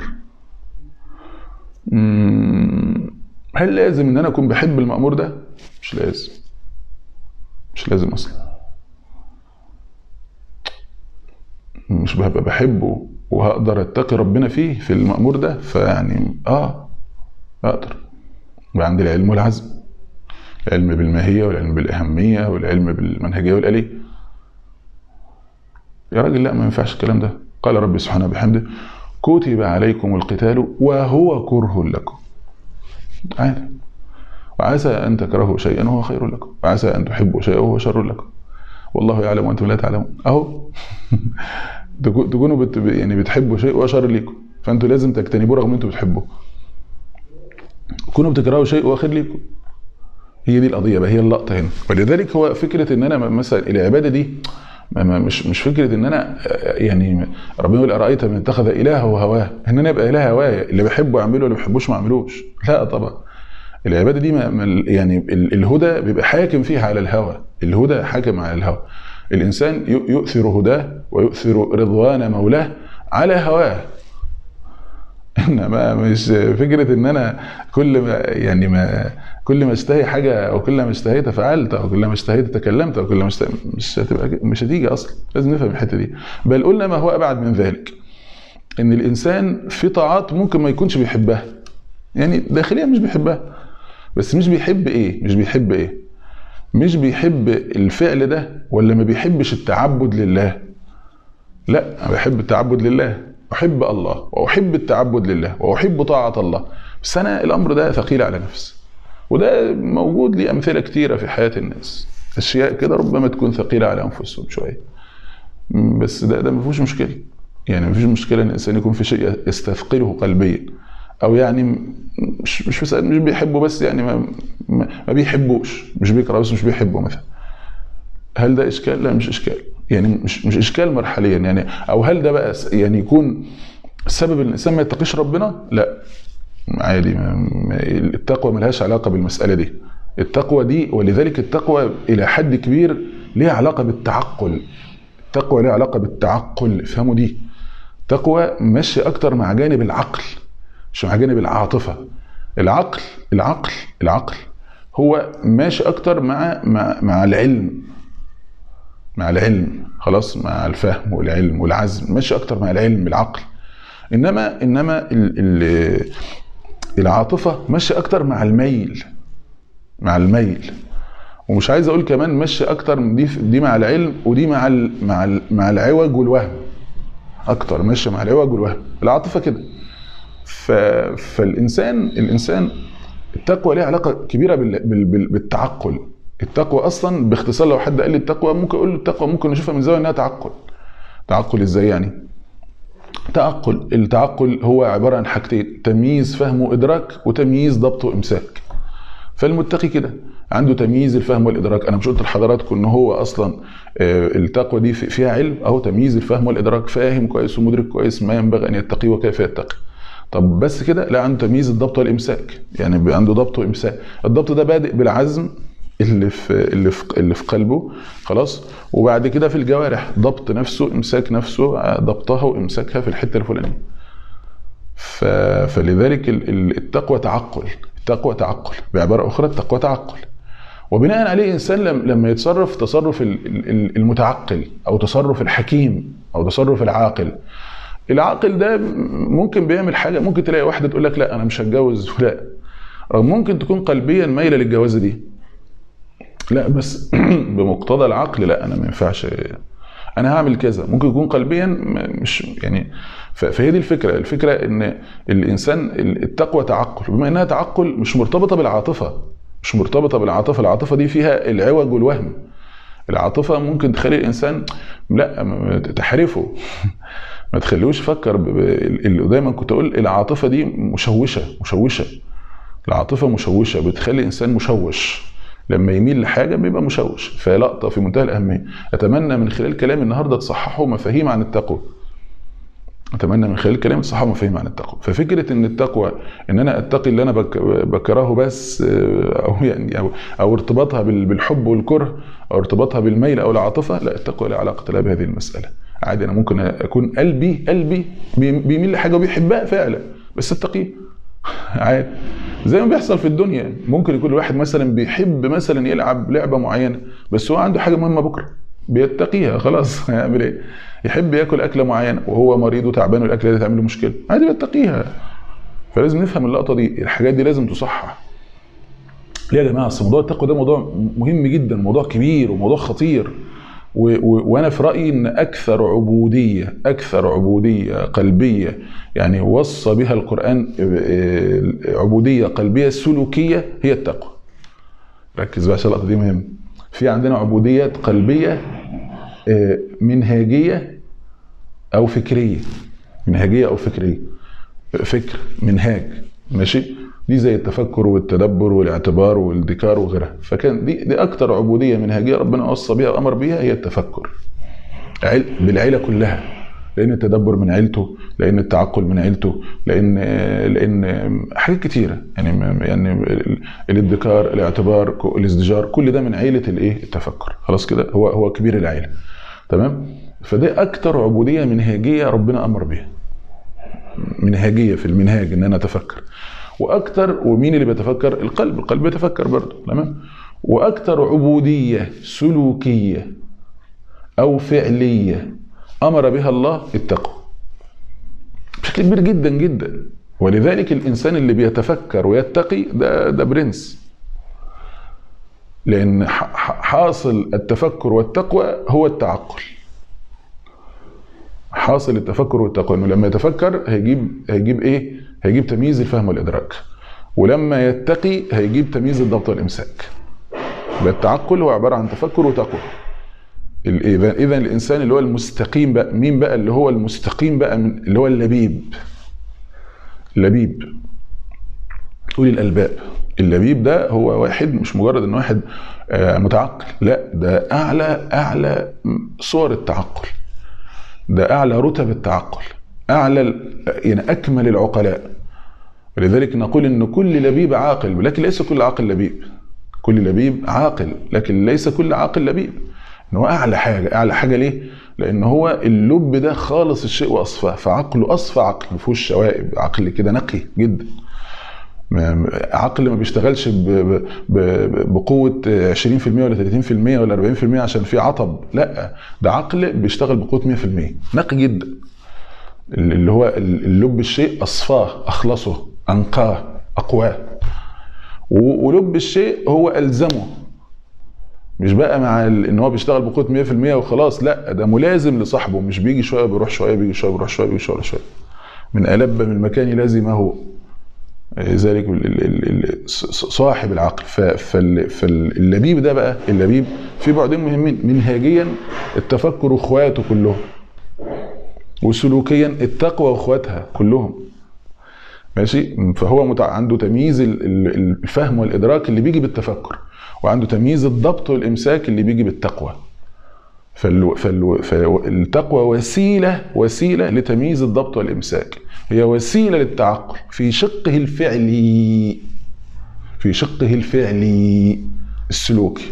مم، هل لازم ان انا اكون بحب المأمور ده مش لازم مش لازم اصلا مش ببقى بحبه وهقدر اتقي ربنا فيه في المأمور ده فيعني اه اقدر يبقى عندي العلم والعزم العلم بالماهيه والعلم بالاهميه والعلم بالمنهجيه والاليه يا راجل لا ما ينفعش الكلام ده قال ربي سبحانه وبحمده كتب عليكم القتال وهو كره لكم عادي وعسى ان تكرهوا شيئا وهو خير لكم وعسى ان تحبوا شيئا وهو شر لكم والله يعلم وانتم لا تعلمون اهو تكونوا بت يعني بتحبوا شيء وهو شر ليكم فانتوا لازم تجتنبوه رغم انتم بتحبوه كونوا بتكرهوا شيء وهو خير ليكم هي دي القضيه بقى هي اللقطه هنا ولذلك هو فكره ان انا مثلا العباده دي مش مش فكره ان انا يعني ربنا يقول ارايت من اتخذ الهه هواه ان انا ابقى اله هوايا اللي بحبه اعمله واللي ما بحبوش ما اعملوش لا طبعا العباده دي ما يعني الهدى بيبقى حاكم فيها على الهوى الهدى حاكم على الهوى الانسان يؤثر هداه ويؤثر رضوان مولاه على هواه انما مش فكره ان انا كل ما يعني ما كل ما اشتهي حاجه او كل ما اشتهيت فعلت او كل ما اشتهيت تكلمت او كل ما اشتهيت مش هتبقى مش هتيجي اصلا لازم نفهم الحته دي بل قلنا ما هو ابعد من ذلك ان الانسان في طاعات ممكن ما يكونش بيحبها يعني داخليا مش بيحبها بس مش بيحب ايه مش بيحب ايه مش بيحب الفعل ده ولا ما بيحبش التعبد لله لا انا بحب التعبد لله احب الله واحب التعبد لله واحب طاعه الله بس انا الامر ده ثقيل على نفسي وده موجود لي امثله كتيره في حياه الناس اشياء كده ربما تكون ثقيله على انفسهم شويه بس ده ده ما فيهوش مشكله يعني ما فيش مشكله ان الانسان يكون في شيء يستثقله قلبيا او يعني مش مش مش بيحبه بس يعني ما, ما بيحبوش مش بيكره بس مش بيحبه مثلا هل ده اشكال؟ لا مش اشكال يعني مش مش اشكال مرحليا يعني او هل ده بقى يعني يكون سبب ان الانسان ما يتقيش ربنا؟ لا عادي التقوى ملهاش علاقه بالمساله دي التقوى دي ولذلك التقوى الى حد كبير ليها علاقه بالتعقل التقوى ليها علاقه بالتعقل افهموا دي التقوى ماشي اكتر مع جانب العقل مش مع جانب العاطفه العقل العقل العقل هو ماشي اكتر مع مع مع العلم مع العلم خلاص مع الفهم والعلم والعزم ماشي اكتر مع العلم العقل انما انما ال ال العاطفه ماشيه اكتر مع الميل مع الميل ومش عايز اقول كمان ماشيه اكتر دي دي مع العلم ودي مع ال مع ال مع العوج والوهم اكتر ماشيه مع العوج والوهم العاطفه كده ف فالانسان الانسان التقوى ليها علاقه كبيره بال بال بال بالتعقل التقوى اصلا باختصار لو حد قال لي التقوى ممكن اقول له التقوى ممكن نشوفها من زاويه انها تعقل تعقل ازاي يعني تعقل التعقل هو عباره عن حاجتين تمييز فهم وادراك وتمييز ضبط وامساك فالمتقي كده عنده تمييز الفهم والادراك انا مش قلت لحضراتكم ان هو اصلا التقوى دي فيها علم اهو تمييز الفهم والادراك فاهم كويس ومدرك كويس ما ينبغي ان يتقي وكيف يتقي طب بس كده لا عنده تمييز الضبط والامساك يعني عنده ضبط وامساك الضبط ده بادئ بالعزم اللي في اللي في اللي في قلبه خلاص وبعد كده في الجوارح ضبط نفسه امساك نفسه ضبطها وامساكها في الحته الفلانيه ف... فلذلك التقوى تعقل التقوى تعقل بعباره اخرى التقوى تعقل وبناء عليه انسان لما يتصرف تصرف المتعقل او تصرف الحكيم او تصرف العاقل العاقل ده ممكن بيعمل حاجه ممكن تلاقي واحده تقول لك لا انا مش هتجوز فلان رغم ممكن تكون قلبيا مايله للجوازه دي لا بس بمقتضى العقل لا انا ما ينفعش انا هعمل كذا ممكن يكون قلبيا مش يعني فهي دي الفكره الفكره ان الانسان التقوى تعقل بما انها تعقل مش مرتبطه بالعاطفه مش مرتبطه بالعاطفه العاطفه دي فيها العوج والوهم العاطفه ممكن تخلي الانسان لا تحرفه ما تخليهوش يفكر اللي دايما كنت اقول العاطفه دي مشوشه مشوشه العاطفه مشوشه بتخلي الانسان مشوش لما يميل لحاجه بيبقى مشوش فلقطه في منتهى الاهميه اتمنى من خلال كلامي النهارده تصححوا مفاهيم عن التقوى اتمنى من خلال كلامي تصححوا مفاهيم عن التقوى ففكره ان التقوى ان انا اتقي اللي انا بكرهه بس او يعني او, أو ارتباطها بالحب والكره او ارتباطها بالميل او العاطفه لا التقوى لا علاقه لها بهذه المساله عادي انا ممكن اكون قلبي قلبي بيميل لحاجه وبيحبها فعلا بس اتقيه عادي زي ما بيحصل في الدنيا ممكن يكون الواحد مثلا بيحب مثلا يلعب لعبه معينه بس هو عنده حاجه مهمه بكره بيتقيها خلاص هيعمل ايه؟ يحب ياكل اكله معينه وهو مريض وتعبان والاكله دي تعمل له مشكله عادي بيتقيها فلازم نفهم اللقطه دي الحاجات دي لازم تصحح ليه يا جماعه اصل موضوع التقوى ده موضوع مهم جدا موضوع كبير وموضوع خطير و و وانا في رايي ان اكثر عبوديه اكثر عبوديه قلبيه يعني وصى بها القران عبوديه قلبيه سلوكيه هي التقوى ركز بقى عشان اللقطه دي مهمه في عندنا عبوديات قلبيه منهاجيه او فكريه منهاجيه او فكريه فكر منهاج ماشي دي زي التفكر والتدبر والاعتبار والذكار وغيرها فكان دي دي اكتر عبوديه منهجيه ربنا وصى بها وامر بها هي التفكر بالعيله كلها لان التدبر من عيلته لان التعقل من عيلته لان لان حاجات كتيره يعني يعني الادكار الاعتبار الازدجار كل ده من عيله الايه التفكر خلاص كده هو هو كبير العيله تمام فده اكتر عبوديه منهجيه ربنا امر بها منهجيه في المنهاج ان انا اتفكر واكتر ومين اللي بيتفكر القلب القلب بيتفكر برضه تمام واكتر عبوديه سلوكيه او فعليه امر بها الله التقوى بشكل كبير جدا جدا ولذلك الانسان اللي بيتفكر ويتقي ده ده برنس لان حاصل التفكر والتقوى هو التعقل حاصل التفكر والتقوى انه لما يتفكر هيجيب هيجيب ايه هيجيب تمييز الفهم والادراك ولما يتقي هيجيب تمييز الضبط والامساك يبقى التعقل هو عباره عن تفكر وتقوى اذا اذا الانسان اللي هو المستقيم بقى مين بقى اللي هو المستقيم بقى من اللي هو اللبيب اللبيب أولي الألباب اللبيب ده هو واحد مش مجرد ان واحد متعقل لا ده اعلى اعلى صور التعقل ده اعلى رتب التعقل اعلى يعني اكمل العقلاء ولذلك نقول ان كل لبيب عاقل لكن ليس كل عاقل لبيب كل لبيب عاقل لكن ليس كل عاقل لبيب ان هو اعلى حاجه اعلى حاجه ليه لان هو اللب ده خالص الشيء واصفاه فعقله اصفى عقل ما فيهوش شوائب عقل كده نقي جدا عقل ما بيشتغلش بقوة 20% ولا 30% ولا 40% عشان في عطب لا ده عقل بيشتغل بقوة 100% نقي جدا اللي هو اللب الشيء أصفاه أخلصه أنقاه أقواه ولب الشيء هو ألزمه مش بقى مع ان هو بيشتغل بقوه 100% وخلاص لا ده ملازم لصاحبه مش بيجي شويه بيروح شويه بيجي شويه بيروح شويه بيجي شويه شويه من ألب من المكان لازمه ذلك صاحب العقل فاللبيب ده بقى اللبيب في بعدين مهمين منهاجيا التفكر واخواته كلهم وسلوكيا التقوى واخواتها كلهم ماشي فهو عنده تمييز الفهم والادراك اللي بيجي بالتفكر وعنده تمييز الضبط والامساك اللي بيجي بالتقوى فالتقوى وسيله وسيله لتمييز الضبط والامساك هي وسيله للتعقل في شقه الفعلي في شقه الفعلي السلوكي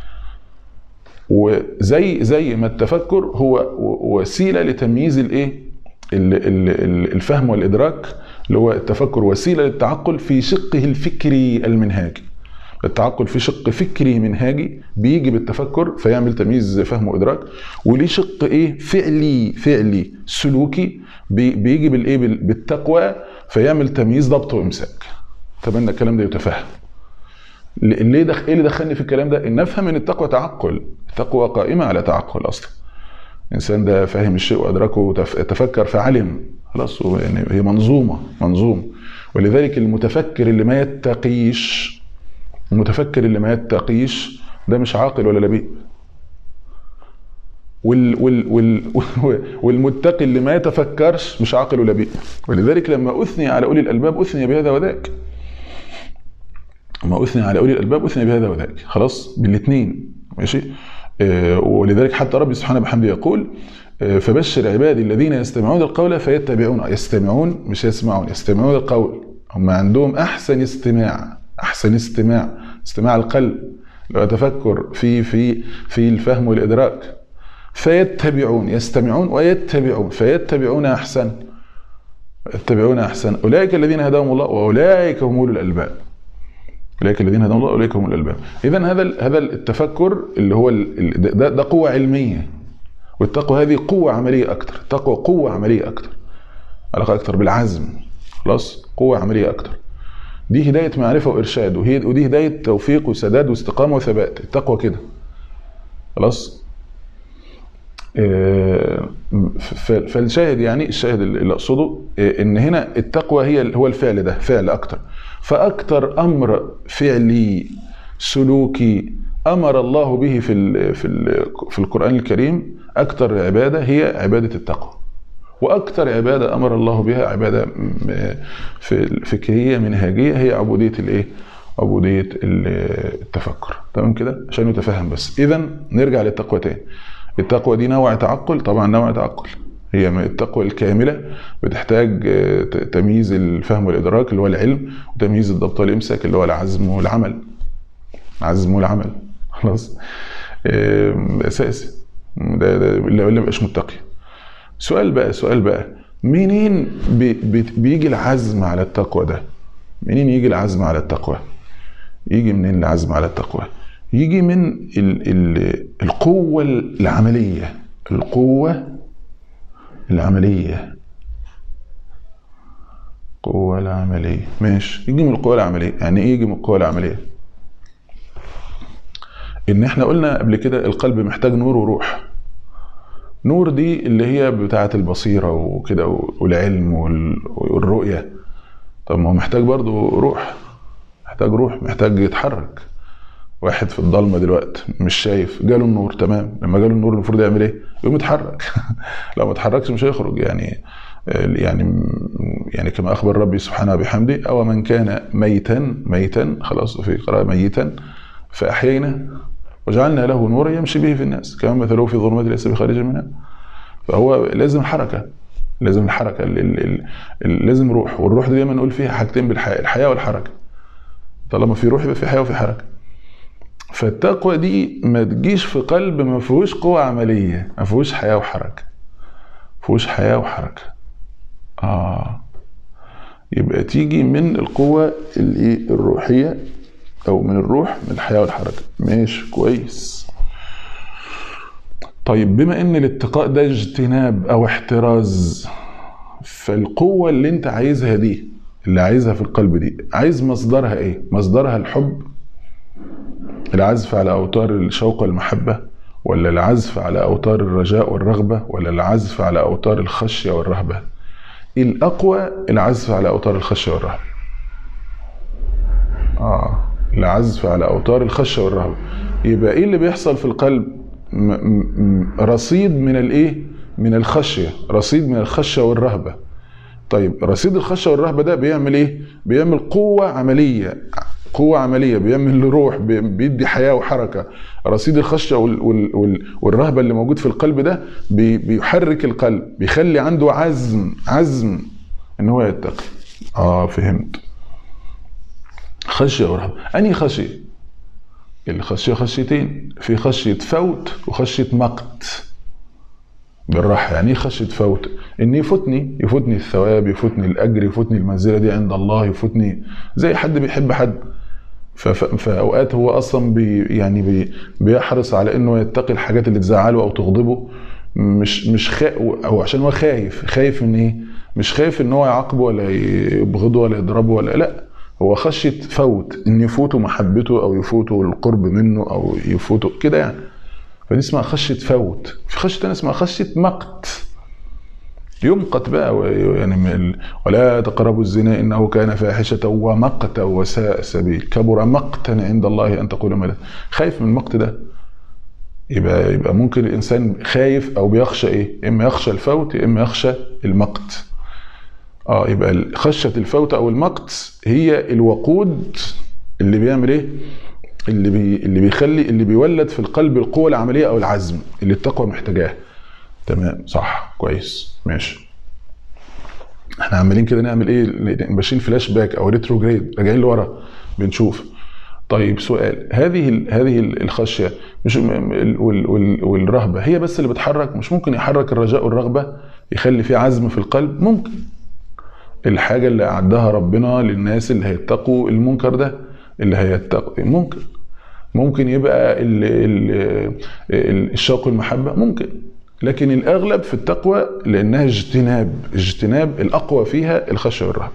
وزي زي ما التفكر هو وسيله لتمييز الايه الفهم والادراك اللي هو التفكر وسيله للتعقل في شقه الفكري المنهاجي التعقل في شق فكري منهاجي بيجي بالتفكر فيعمل تمييز فهم وادراك وليه شق ايه فعلي فعلي سلوكي بيجي بالايه بالتقوى فيعمل تمييز ضبط وامساك اتمنى الكلام ده يتفهم ليه دخ... ايه اللي دخلني في الكلام ده؟ ان افهم ان التقوى تعقل، التقوى قائمه على تعقل اصلا. الانسان ده فاهم الشيء وادركه وتفكر فعلم خلاص يعني هي منظومه منظومه ولذلك المتفكر اللي ما يتقيش المتفكر اللي ما يتقيش ده مش عاقل ولا لبيب وال وال وال والمتقي اللي ما يتفكرش مش عاقل ولا بيئ ولذلك لما اثني على اولي الالباب اثني بهذا وذاك لما اثني على اولي الالباب اثني بهذا وذاك خلاص بالاثنين ماشي آه ولذلك حتى ربي سبحانه بحمده يقول آه فبشر عبادي الذين يستمعون القول فيتبعون يستمعون مش يسمعون يستمعون القول هم عندهم احسن استماع احسن استماع استماع القلب لو تفكر في في في الفهم والادراك فيتبعون يستمعون ويتبعون فيتبعون احسن يتبعون احسن اولئك الذين هداهم الله واولئك هم اولو الالباب اولئك الذين هداهم الله اولئك هم اولو الالباب اذا هذا هذا التفكر اللي هو ده, ده قوه علميه والتقوى هذه قوه عمليه اكثر التقوى قوه عمليه اكثر علاقه اكثر بالعزم خلاص قوه عمليه اكثر دي هدايه معرفه وارشاد وهي ودي هدايه توفيق وسداد واستقامه وثبات التقوى كده خلاص آه، ف- فالشاهد يعني الشاهد اللي اقصده آه، ان هنا التقوى هي هو الفعل ده فعل اكتر فاكتر امر فعلي سلوكي امر الله به في ال في ال في القران الكريم اكتر عباده هي عباده التقوى واكتر عباده امر الله بها عباده م- في فكريه منهجيه هي عبوديه الايه عبوديه ال- التفكر تمام كده عشان نتفهم بس اذا نرجع للتقوى تاني التقوى دي نوع تعقل طبعا نوع تعقل هي من التقوى الكامله بتحتاج آه، ت- تمييز الفهم والادراك اللي هو العلم وتمييز الضبط والامساك اللي هو العزم والعمل عزم والعمل خلاص آه، اساسي ده ده اللي اللي مبقاش متقي سؤال بقى سؤال بقى منين بي بي بيجي العزم على التقوى ده منين يجي العزم على التقوى يجي منين العزم على التقوى يجي من ال ال القوة العملية القوة العملية القوة العملية ماشي يجي من القوة العملية يعني ايه يجي من القوة العملية ان احنا قلنا قبل كده القلب محتاج نور وروح نور دي اللي هي بتاعة البصيرة وكده والعلم وال- والرؤية طب ما هو محتاج برضو روح محتاج روح محتاج يتحرك واحد في الضلمة دلوقتي مش شايف جاله النور تمام لما جاله النور المفروض يعمل ايه؟ يقوم يتحرك لو ما اتحركش مش هيخرج يعني يعني يعني كما اخبر ربي سبحانه وبحمده او من كان ميتا ميتا خلاص في قراءة ميتا فاحيينا وجعلنا له نورا يمشي به في الناس كما مثله في ظلمات ليس بخارج منها فهو لازم حركه لازم الحركه ال ال ال ال لازم روح والروح دي دايما نقول فيها حاجتين بالحياه الحياه والحركه طالما في روح يبقى في حياه وفي حركه فالتقوى دي ما تجيش في قلب ما فيهوش قوة عملية ما فيهوش حياة وحركة ما فيهوش حياة وحركة اه يبقى تيجي من القوة الايه الروحية او من الروح من الحياة والحركة ماشي كويس طيب بما ان الاتقاء ده اجتناب او احتراز فالقوة اللي انت عايزها دي اللي عايزها في القلب دي عايز مصدرها ايه مصدرها الحب العزف على اوتار الشوق والمحبة ولا العزف على اوتار الرجاء والرغبة ولا العزف على اوتار الخشية والرهبة الاقوى العزف على اوتار الخشية والرهبة اه العزف على اوتار الخشية والرهبة يبقى ايه اللي بيحصل في القلب م- م- م- رصيد من الايه من الخشية رصيد من الخشية والرهبة طيب رصيد الخشيه والرهبه ده بيعمل ايه؟ بيعمل قوه عمليه قوة عملية بيعمل روح بي- بيدي حياة وحركة رصيد الخشية وال وال وال والرهبة اللي موجود في القلب ده بي- بيحرك القلب بيخلي عنده عزم عزم ان هو يتقي اه فهمت خشية ورهبة انهي خشية الخشية خشيتين في خشية فوت وخشية مقت بالراحه يعني ايه خشيه فوت ان يفوتني يفوتني الثواب يفوتني الاجر يفوتني المنزله دي عند الله يفوتني زي حد بيحب حد فف- فاوقات هو اصلا بي يعني بي بيحرص على انه يتقي الحاجات اللي تزعله او تغضبه مش مش خا او عشان هو خايف خايف من ايه مش خايف ان هو يعاقبه ولا يبغضه ولا يضربه ولا لا هو خشيه فوت ان يفوته محبته او يفوته القرب منه او يفوته كده يعني فدي اسمها خشية فوت في خشية تانية اسمها خشية مقت يمقت بقى و- يعني من ال- ولا تقربوا الزنا انه كان فاحشة ومقتا وساء سبيل كبر مقتا عند الله ان تقول ما لا خايف من المقت ده يبقى يبقى ممكن الانسان خايف او بيخشى ايه؟ اما يخشى الفوت يا اما يخشى المقت. اه يبقى خشيه الفوت او المقت هي الوقود اللي بيعمل ايه؟ اللي بي اللي بيخلي اللي بيولد في القلب القوه العمليه او العزم اللي التقوى محتاجاه. تمام صح كويس ماشي. احنا عمالين كده نعمل ايه؟ ماشيين فلاش باك او ريتروجريد راجعين لورا بنشوف. طيب سؤال هذه ال- هذه ال- الخشيه مش م- ال- وال- وال- والرهبه هي بس اللي بتحرك مش ممكن يحرك الرجاء والرغبه يخلي في عزم في القلب ممكن الحاجه اللي اعدها ربنا للناس اللي هيتقوا المنكر ده اللي هيتقوا ممكن ممكن يبقى ال ال ال الشوق والمحبه ممكن لكن الاغلب في التقوى لانها اجتناب اجتناب الاقوى فيها الخشيه والرهبه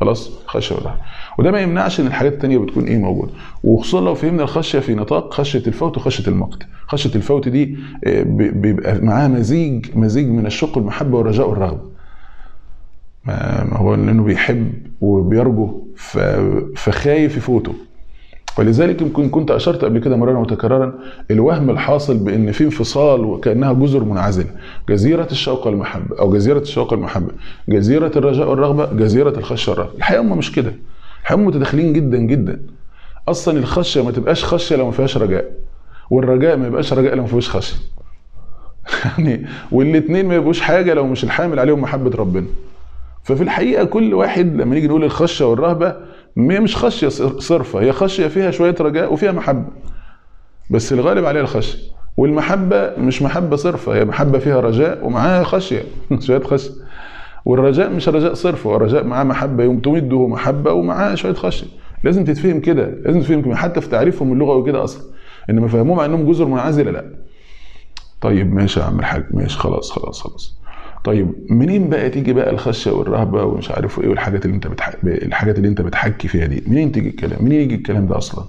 خلاص خشيه والرهبه وده ما يمنعش ان الحاجات التانية بتكون ايه موجوده وخصوصا لو فهمنا الخشيه في نطاق خشيه الفوت وخشيه المقت خشيه الفوت دي آه، ب- بيبقى معاها مزيج مزيج من الشوق والمحبه والرجاء والرغبه ما ما هو لانه بيحب وبيرجو ف- فخايف يفوته ولذلك يمكن كنت اشرت قبل كده مرارا وتكرارا الوهم الحاصل بان في انفصال وكانها جزر منعزله جزيره الشوق والمحبه او جزيره الشوق والمحبه جزيره الرجاء والرغبه جزيره الخشيه والرهبه الحقيقه هم مش كده الحقيقه هم متداخلين جدا جدا اصلا الخشيه ما تبقاش خشيه لو ما فيهاش رجاء والرجاء ما يبقاش رجاء لو ما فيهوش خشيه يعني والاثنين ما يبقوش حاجه لو مش الحامل عليهم محبه ربنا ففي الحقيقه كل واحد لما نيجي نقول الخشيه والرهبه هي مش خشيه صر- صرفه هي خشيه فيها شويه رجاء وفيها محبه بس الغالب عليها الخشيه والمحبه مش محبه صرفه هي محبه فيها رجاء ومعاها خشيه شويه خشيه والرجاء مش رجاء صرف هو رجاء معاه محبه يوم تمده محبه ومعاه شويه خشيه لازم تتفهم كده لازم تتفهم كده حتى في تعريفهم اللغوي كده اصلا انما فهموهم على انهم جزر منعزله لا طيب ماشي يا عم الحاج ماشي خلاص خلاص خلاص طيب منين بقى تيجي بقى الخشيه والرهبه ومش عارف ايه والحاجات اللي انت بتح... الحاجات اللي انت بتحكي فيها دي منين تيجي الكلام منين يجي الكلام ده اصلا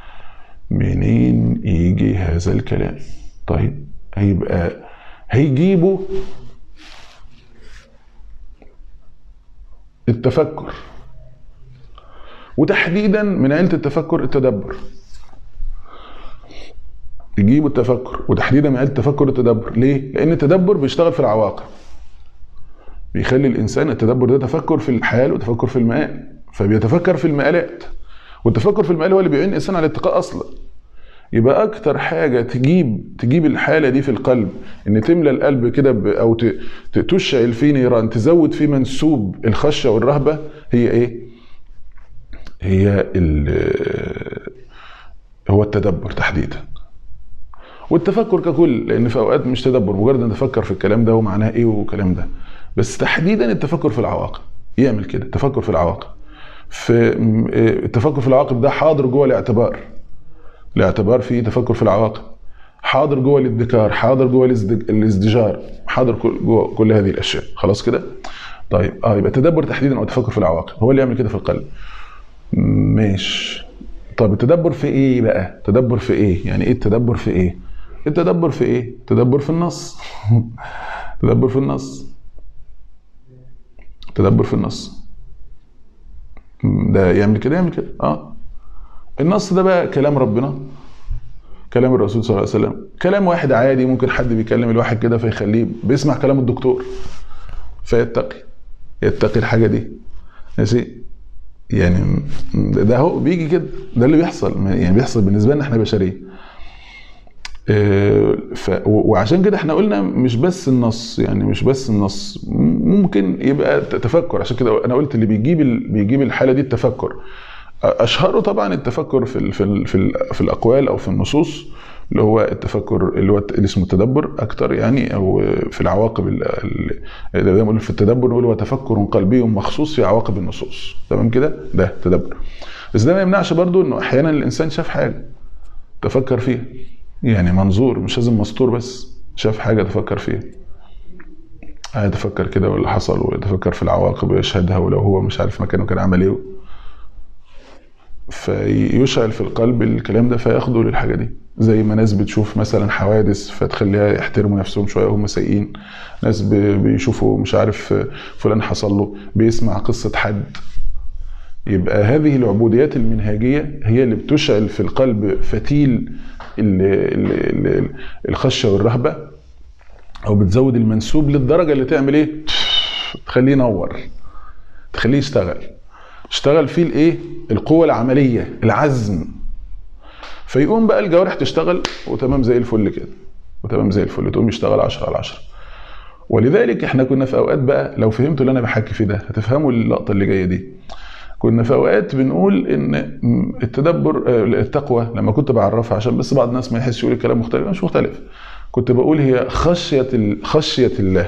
منين يجي هذا الكلام طيب هيبقى هيجيبوا التفكر وتحديدا من عيله التفكر التدبر يجيبوا التفكر وتحديدا من عيله التفكر التدبر ليه لان التدبر بيشتغل في العواقب بيخلي الانسان التدبر ده تفكر في الحال وتفكر في المآل فبيتفكر في المآلات والتفكر في المآل هو اللي بيعين الانسان على الاتقاء اصلا يبقى اكتر حاجه تجيب تجيب الحاله دي في القلب ان تملى القلب كده ب- او ت- ت- تشعل فيه نيران تزود فيه منسوب الخشيه والرهبه هي ايه؟ هي ال- هو التدبر تحديدا والتفكر ككل لان في اوقات مش تدبر مجرد ان تفكر في الكلام ده ومعناه ايه والكلام ده بس تحديدا التفكر في العواقب يعمل كده التفكر في العواقب في م- إيه، التفكر في العواقب ده حاضر جوه الاعتبار الاعتبار فيه تفكر في العواقب حاضر جوه الادكار حاضر جوه الازدج- الازدجار حاضر كل- جوه كل هذه الاشياء خلاص كده طيب اه يبقى التدبر تحديدا او التفكر في العواقب هو اللي يعمل كده في القلب ماشي طب التدبر في ايه بقى التدبر في ايه يعني ايه التدبر في ايه التدبر في ايه التدبر في النص التدبر في النص التدبر في النص ده يعمل كده يعمل كده اه النص ده بقى كلام ربنا كلام الرسول صلى الله عليه وسلم كلام واحد عادي ممكن حد بيكلم الواحد كده فيخليه بيسمع كلام الدكتور فيتقي يتقي الحاجه دي ماشي يعني ده هو بيجي كده ده اللي بيحصل يعني بيحصل بالنسبه لنا احنا بشريه آه، ف و- وعشان كده احنا قلنا مش بس النص يعني مش بس النص م- ممكن يبقى ت- تفكر عشان كده انا قلت اللي بيجيب ال- بيجيب الحاله دي التفكر اشهره طبعا التفكر في ال في ال في, ال في الاقوال او في النصوص اللي هو التفكر اللي هو اللي اسمه التدبر اكتر يعني او في العواقب ال- ال- اللي دايما في التدبر نقول هو تفكر قلبي مخصوص في عواقب النصوص تمام كده ده تدبر بس ده ما يمنعش برضو انه احيانا الانسان شاف حاجه تفكر فيها يعني منظور مش لازم مسطور بس شاف حاجه تفكر فيها قاعد يتفكر كده واللي حصل ويتفكر في العواقب ويشهدها ولو هو مش عارف مكانه كان عمل ايه فيشعل في القلب الكلام ده فياخده للحاجه دي زي ما ناس بتشوف مثلا حوادث فتخليها يحترموا نفسهم شويه وهم سايقين ناس ب- بيشوفوا مش عارف فلان حصل له بيسمع قصه حد يبقى هذه العبوديات المنهجيه هي اللي بتشعل في القلب فتيل ال- ال- ال- الخشيه والرهبه او بتزود المنسوب للدرجه اللي تعمل ايه تخليه ينور تخليه يشتغل اشتغل فيه الايه القوه العمليه العزم فيقوم بقى الجوارح تشتغل وتمام زي الفل كده وتمام زي الفل تقوم يشتغل 10 على 10 ولذلك احنا كنا في اوقات بقى لو فهمتوا اللي انا بحكي فيه ده هتفهموا اللقطه اللي جايه دي كنا في اوقات بنقول ان التدبر آه، التقوى لما كنت بعرفها عشان بس بعض الناس ما يحسش يقول الكلام مختلف مش مختلف كنت بقول هي خشيه ال- خشيه الله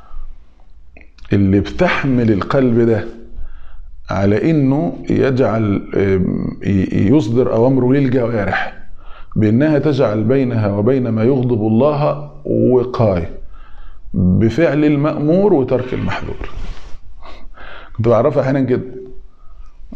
اللي بتحمل القلب ده على انه يجعل آم، ي- يصدر اوامره للجوارح بانها تجعل بينها وبين ما يغضب الله وقايه بفعل المامور وترك المحظور كنت بعرفها احيانا كده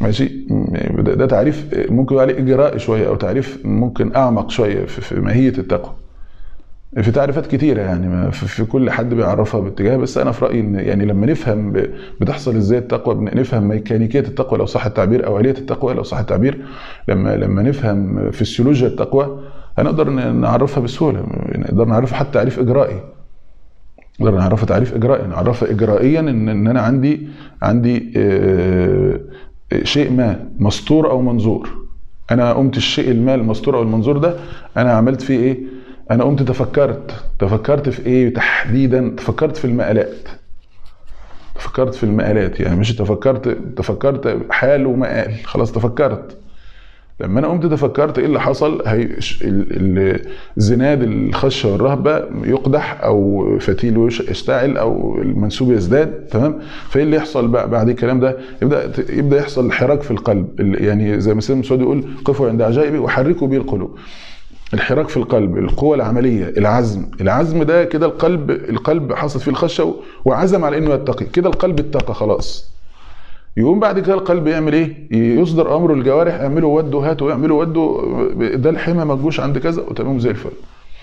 ماشي ده, ده تعريف ممكن يقول عليه اجرائي شويه او تعريف ممكن اعمق شويه في, في ماهيه التقوى في تعريفات كتيرة يعني ما في, في كل حد بيعرفها باتجاه بس أنا في رأيي إن يعني لما نفهم ب- بتحصل إزاي التقوى بن- نفهم ميكانيكية التقوى لو صح التعبير أو آلية التقوى لو صح التعبير لما لما نفهم فسيولوجيا التقوى هنقدر ن- نعرفها بسهولة نقدر نعرفها حتى تعريف إجرائي نقدر نعرفها تعريف إجرائي نعرفها إجرائيا إن إن أنا عندي عندي آه، شيء ما مستور أو منظور انا قمت الشيء المال المستور او المنظور ده انا عملت فيه ايه انا قمت تفكرت تفكرت في ايه تحديدا تفكرت في المقالات تفكرت في المقالات يعني مش تفكرت تفكرت حال ومقال خلاص تفكرت لما انا قمت تفكرت ايه اللي حصل هي ش- ال- ال- زناد الخشيه والرهبه يقدح او فتيل يش- يشتعل او المنسوب يزداد تمام فايه اللي يحصل بقى بعد الكلام ده يبدا يبدا يحصل حراك في القلب ال- يعني زي ما سيدنا مسعود يقول قفوا عند عجائبي وحركوا به القلوب الحراك في القلب القوة العملية العزم العزم ده كده القلب القلب حصل فيه الخشية و- وعزم على انه يتقي كده القلب اتقى خلاص يقوم بعد كده القلب يعمل ايه يصدر امره الجوارح اعملوا ودوا هاتوا اعملوا ودوا ده الحمى ما تجوش عند كذا وتمام زي الفل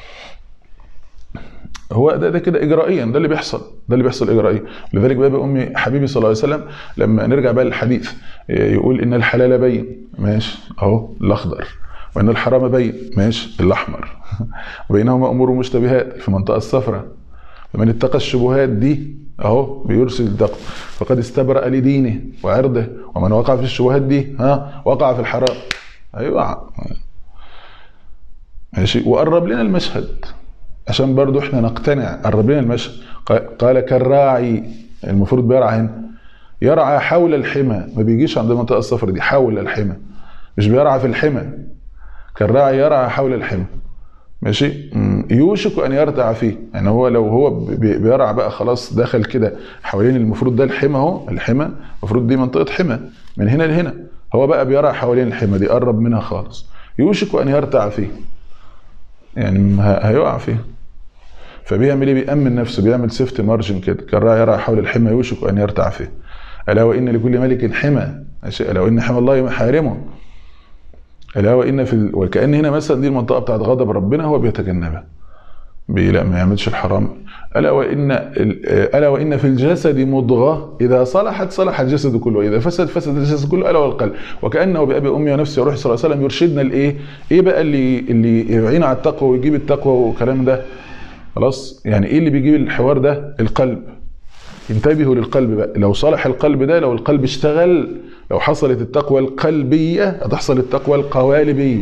هو ده ده كده اجرائيا ده اللي بيحصل ده اللي بيحصل اجرائيا لذلك بقى امي حبيبي صلى الله عليه وسلم لما نرجع بقى للحديث يقول ان الحلال بين ماشي اهو الاخضر وان الحرام بين ماشي الاحمر وبينهما امور مشتبهات في المنطقه الصفراء فمن اتقى الشبهات دي اهو بيرسل التقوى فقد استبرأ لدينه وعرضه ومن وقع في الشبهات دي ها وقع في الحرام ايوه ماشي وقرب لنا المشهد عشان برضو احنا نقتنع قرب لنا المشهد قال- قال كالراعي المفروض بيرعى هنا يرعى حول الحمى ما بيجيش عند المنطقه الصفراء دي حول الحمى مش بيرعى في الحمى كالراعي يرعى حول الحمى ماشي مم. يوشك ان يرتع فيه يعني هو لو هو بي- بيرعى بقى خلاص دخل كده حوالين المفروض ده الحمى اهو الحمى المفروض دي منطقه حمى من هنا لهنا هو بقى بيرعى حوالين الحمى دي قرب منها خالص يوشك ان يرتع فيه يعني ه- هيقع فيه فبيعمل ايه بيأمن نفسه بيعمل سيفت مارجن كده كالراعي يرعى حول الحمى يوشك ان يرتع فيه الا وان لكل ملك حمى ماشي؟ الا وان حمى الله محارمه الا وان في ال... وكان هنا مثلا دي المنطقه بتاعت غضب ربنا هو بيتجنبها بي- لا ما يعملش الحرام الا وان ال- الا وان في الجسد مضغه اذا صلحت صلح الجسد كله واذا فسد فسد الجسد كله الا والقلب وكانه بابي امي ونفسي وروحي صلى الله عليه وسلم يرشدنا لايه؟ ايه بقى اللي اللي يعين على التقوى ويجيب التقوى والكلام ده خلاص يعني ايه اللي بيجيب الحوار ده؟ القلب انتبهوا للقلب بقى لو صلح القلب ده لو القلب اشتغل لو حصلت التقوى القلبية هتحصل التقوى القوالبية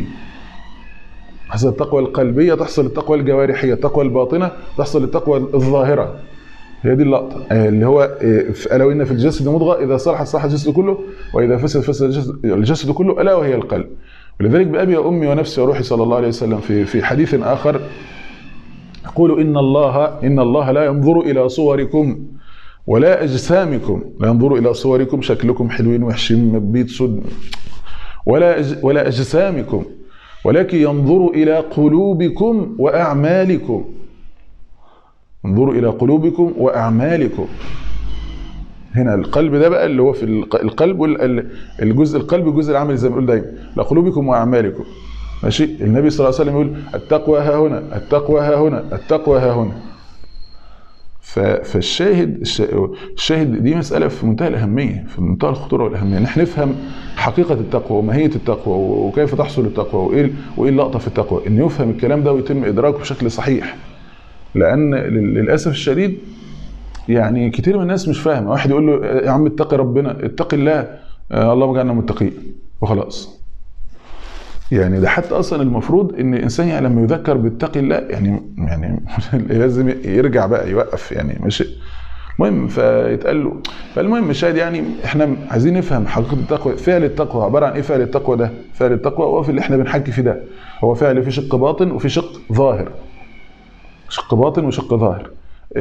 حصل التقوى القلبية تحصل التقوى الجوارحية التقوى الباطنة تحصل التقوى الظاهرة هي دي اللقطة آه، اللي هو آه، في- ألا وإن في الجسد مضغة إذا صلحت صلح الجسد كله وإذا فسد فسد الجسد- الجسد كله ألا وهي القلب ولذلك بأبي وأمي ونفسي وروحي صلى الله عليه وسلم في في حديث آخر يقول إن الله إن الله لا ينظر إلى صوركم ولا أجسامكم لا ينظر إلى صوركم شكلكم حلوين وحشين مبيت سد ولا أج ولا أجسامكم ولكن ينظر إلى قلوبكم وأعمالكم انظروا إلى قلوبكم وأعمالكم هنا القلب ده بقى اللي هو في الق- القلب وال- الجزء القلب الجزء العملي زي ما بنقول دايما لقلوبكم واعمالكم ماشي النبي صلى الله عليه وسلم يقول التقوى ها هنا التقوى ها هنا التقوى ها هنا ف- فالشاهد الش- الشاهد دي مسألة في منتهى الأهمية في منتهى الخطورة والأهمية نحن نفهم حقيقة التقوى وماهية التقوى وكيف تحصل التقوى وإيه وإيه اللقطة في التقوى إن يفهم الكلام ده ويتم إدراكه بشكل صحيح لأن لل- للأسف الشديد يعني كتير من الناس مش فاهم واحد يقول له يا عم اتقي ربنا اتقي الله آه، اللهم اجعلنا متقين وخلاص يعني ده حتى اصلا المفروض ان الانسان يعني لما يذكر باتقي الله يعني يعني لازم يرجع بقى يوقف يعني مش المهم فيتقال له فالمهم الشاهد يعني احنا عايزين نفهم حقيقه التقوى فعل التقوى عباره عن ايه فعل التقوى ده فعل التقوى هو في اللي احنا بنحكي فيه ده هو فعل في شق باطن وفي شق ظاهر شق باطن وشق ظاهر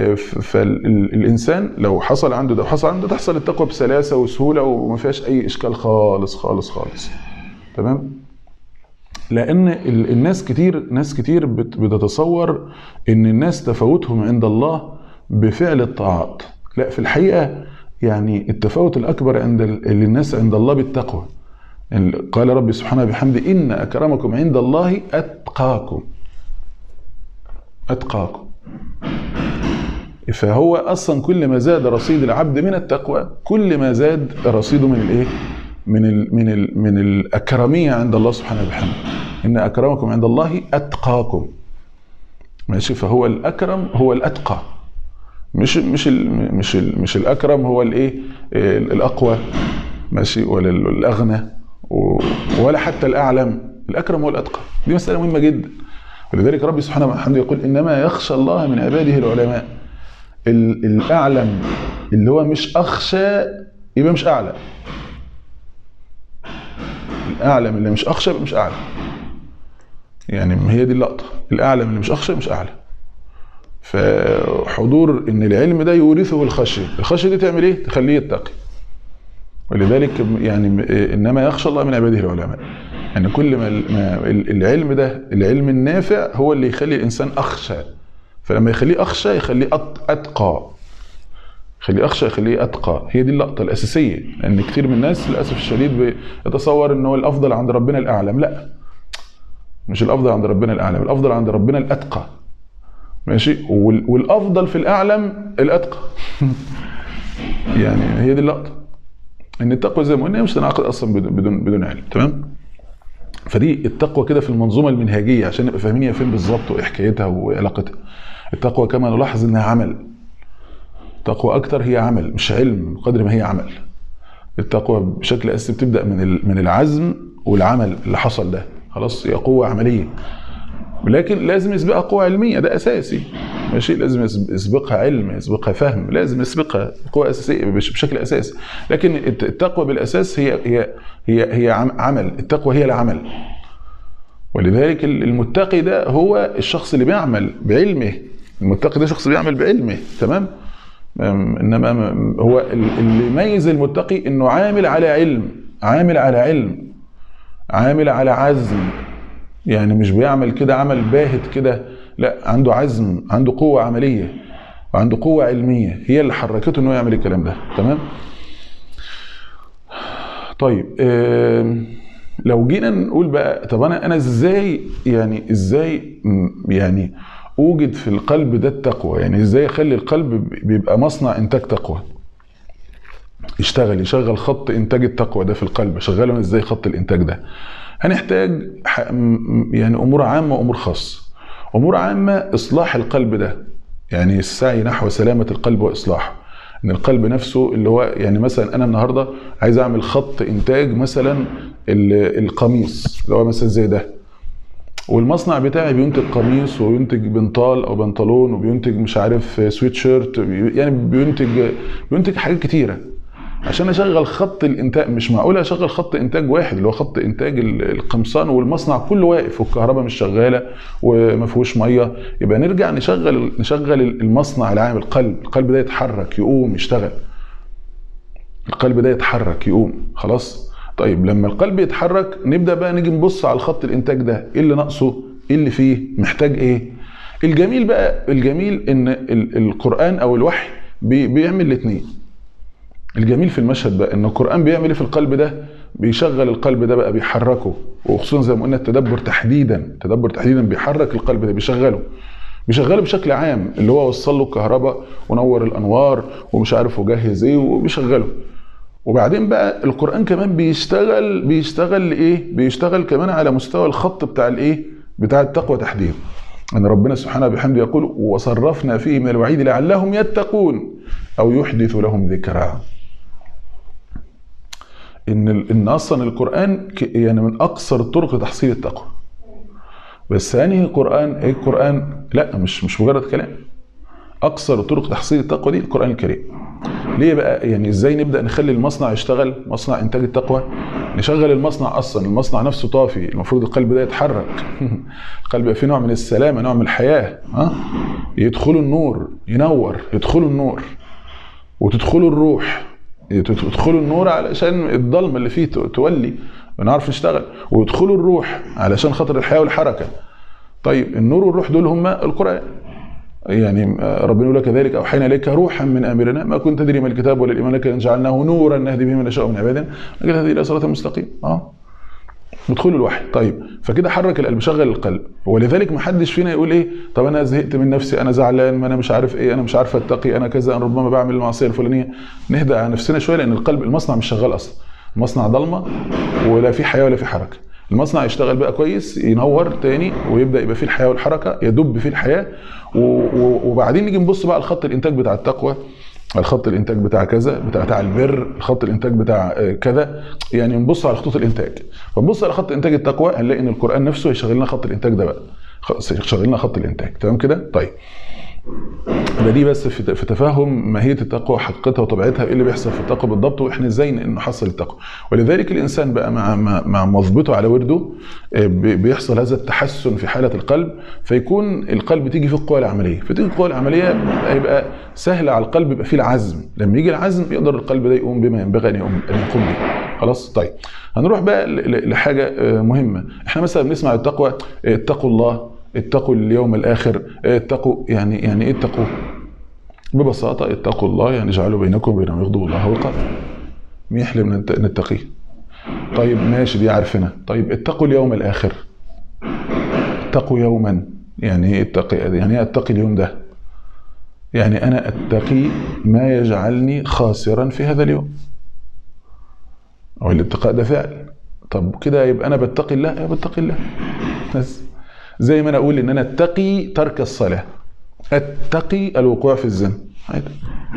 فالانسان لو حصل عنده ده وحصل عنده ده تحصل التقوى بسلاسه وسهوله وما فيهاش اي اشكال خالص خالص خالص تمام لان ال- الناس كتير ناس كتير بت- بتتصور ان الناس تفاوتهم عند الله بفعل الطاعات لا في الحقيقه يعني التفاوت الاكبر عند ال- للناس عند الله بالتقوى يعني قال ربي سبحانه بحمده ان اكرمكم عند الله اتقاكم اتقاكم فهو اصلا كل ما زاد رصيد العبد من التقوى كل ما زاد رصيده من الايه من ال من ال من الاكرميه عند الله سبحانه وبحمده ان اكرمكم عند الله اتقاكم ماشي فهو الاكرم هو الاتقى مش مش ال مش ال مش الاكرم هو الايه ال- الاقوى ماشي ولا ال- الاغنى و- ولا حتى الاعلم الاكرم هو الاتقى دي مساله مهمه جدا ولذلك ربي سبحانه وتعالى يقول انما يخشى الله من عباده العلماء ال- الاعلم اللي هو مش اخشى يبقى مش اعلى الاعلم اللي مش اخشى يبقى مش اعلى يعني هي دي اللقطه الاعلم اللي مش اخشى مش اعلى فحضور ان العلم ده يورثه الخشيه الخشيه دي تعمل ايه تخليه يتقي ولذلك يعني انما يخشى الله من عباده العلماء يعني كل ما ما العلم ده العلم النافع هو اللي يخلي الانسان اخشى فلما يخليه اخشى يخليه أت- اتقى يخليه اخشى يخليه اتقى هي دي اللقطه الاساسيه لان كتير من الناس للاسف الشديد بيتصور ان هو الافضل عند ربنا الاعلم لا مش الافضل عند ربنا الاعلم الافضل عند ربنا الاتقى ماشي وال- والافضل في الاعلم الاتقى يعني هي دي اللقطه ان التقوى زي ما قلنا هي مش تنعقد اصلا بدون بدون, بدون علم تمام فدي التقوى كده في المنظومه المنهجيه عشان نبقى فاهمين هي فين بالظبط وايه حكايتها وعلاقتها التقوى كما نلاحظ انها عمل التقوى اكتر هي عمل مش علم بقدر ما هي عمل التقوى بشكل اساسي بتبدا من ال- من العزم والعمل اللي حصل ده خلاص هي قوه عمليه لكن لازم يسبقها قوة علمية ده أساسي ماشي لازم يسب- يسبقها علم يسبقها فهم لازم يسبقها قوة أساسية بش- بشكل أساسي لكن الت- التقوى بالأساس هي هي هي هي عم- عمل التقوى هي العمل ولذلك ال- المتقي ده هو الشخص اللي بيعمل بعلمه المتقي ده شخص بيعمل بعلمه تمام أم- انما م- هو ال- اللي يميز المتقي انه عامل على علم عامل على علم عامل على عزم يعني مش بيعمل كده عمل باهت كده لا عنده عزم عنده قوة عملية وعنده قوة علمية هي اللي حركته انه يعمل الكلام ده تمام طيب آم، لو جينا نقول بقى طب انا انا ازاي يعني ازاي م، يعني اوجد في القلب ده التقوى يعني ازاي اخلي القلب بيبقى مصنع انتاج تقوى يشتغل يشغل خط انتاج التقوى ده في القلب شغله ازاي خط الانتاج ده هنحتاج ح- م- يعني امور عامه وامور خاصه امور عامه اصلاح القلب ده يعني السعي نحو سلامه القلب واصلاحه ان القلب نفسه اللي هو يعني مثلا انا النهارده عايز اعمل خط انتاج مثلا ال- القميص اللي هو مثلا زي ده والمصنع بتاعي بينتج قميص وينتج بنطال او بنطلون وبينتج مش عارف سويت شيرت يعني بينتج بينتج حاجات كتيره عشان اشغل خط الانتاج مش معقول اشغل خط انتاج واحد اللي هو خط انتاج ال- القمصان والمصنع كله واقف والكهرباء مش شغاله وما فيهوش ميه يبقى نرجع نشغل نشغل المصنع العام القلب القلب ده يتحرك يقوم يشتغل القلب ده يتحرك يقوم خلاص طيب لما القلب يتحرك نبدا بقى نيجي نبص على الخط الانتاج ده ايه اللي ناقصه ايه اللي فيه محتاج ايه الجميل بقى الجميل ان ال- القران او الوحي بي- بيعمل الاثنين الجميل في المشهد بقى ان القران بيعمل ايه في القلب ده بيشغل القلب ده بقى بيحركه وخصوصا زي ما قلنا التدبر تحديدا التدبر تحديدا بيحرك القلب ده بيشغله بيشغله بشكل عام اللي هو وصل له الكهرباء ونور الانوار ومش عارف وجهز ايه وبيشغله وبعدين بقى القران كمان بيشتغل بيشتغل لايه بيشتغل كمان على مستوى الخط بتاع الايه بتاع التقوى تحديدا ان ربنا سبحانه بحمده يقول وصرفنا فيه من الوعيد لعلهم يتقون او يحدث لهم ذكرا ان ال- ان اصلا القران ك- يعني من اقصر الطرق لتحصيل التقوى بس انهي قران ايه القران لا مش مش مجرد كلام اقصر طرق تحصيل التقوى دي القران الكريم ليه بقى يعني ازاي نبدا نخلي المصنع يشتغل مصنع انتاج التقوى نشغل المصنع اصلا المصنع نفسه طافي المفروض القلب ده يتحرك القلب يبقى فيه نوع من السلامه نوع من الحياه ها يدخلوا النور ينور يدخلوا النور وتدخلوا الروح تدخلوا النور علشان الضلمه اللي فيه تولي ونعرف نشتغل ويدخلوا الروح علشان خاطر الحياه والحركه طيب النور والروح دول هما القران يعني ربنا يقول كذلك اوحينا اليك روحا من امرنا ما كنت تدري ما الكتاب ولا الايمان لكن جعلناه نورا نهدي به من نشاء من عبادنا لكن هذه الى صراط مستقيم اه بدخول الوحي طيب فكده حرك القلب شغل القلب ولذلك ما حدش فينا يقول ايه طب انا زهقت من نفسي انا زعلان ما انا مش عارف ايه انا مش عارف اتقي انا كذا انا ربما بعمل المعصيه الفلانيه نهدى على نفسنا شويه لان القلب المصنع مش شغال اصلا المصنع ضلمه ولا في حياه ولا في حركه المصنع يشتغل بقى كويس ينور تاني ويبدا يبقى فيه الحياه والحركه يدب فيه الحياه وبعدين نيجي نبص بقى على خط الانتاج بتاع التقوى الخط الانتاج بتاع كذا بتاع بتاع البر خط الانتاج بتاع كذا يعني نبص على خطوط الانتاج فنبص على خط انتاج التقوى هنلاقي ان القران نفسه يشغل لنا خط الانتاج ده بقى يشغل لنا خط الانتاج تمام كده طيب ده دي بس في في تفهم ماهيه التقوى وحقيقتها وطبيعتها ايه اللي بيحصل في التقوى بالضبط واحنا ازاي نحصل التقوى ولذلك الانسان بقى مع مع, مع مظبطه على ورده بيحصل هذا التحسن في حاله القلب فيكون القلب تيجي في القوى العمليه فتيجي القوى العمليه هيبقى سهل على القلب يبقى فيه العزم لما يجي العزم يقدر القلب ده يقوم بما ينبغي ان يقوم ان يقوم به خلاص طيب هنروح بقى لحاجه مهمه احنا مثلا بنسمع التقوى اتقوا الله اتقوا اليوم الاخر اتقوا يعني يعني ايه اتقوا ببساطه اتقوا الله يعني اجعلوا بينكم وبين ما يغضب الله وقال مين يحلم نتقيه طيب ماشي دي عارفينها طيب اتقوا اليوم الاخر اتقوا يوما يعني ايه اتقي يعني ايه اتقي اليوم ده يعني انا اتقي ما يجعلني خاسرا في هذا اليوم او الاتقاء ده فعل طب كده يبقى انا بتقي الله يا بتقي الله بس زي ما انا اقول ان انا اتقي ترك الصلاه اتقي الوقوع في الزنا عادي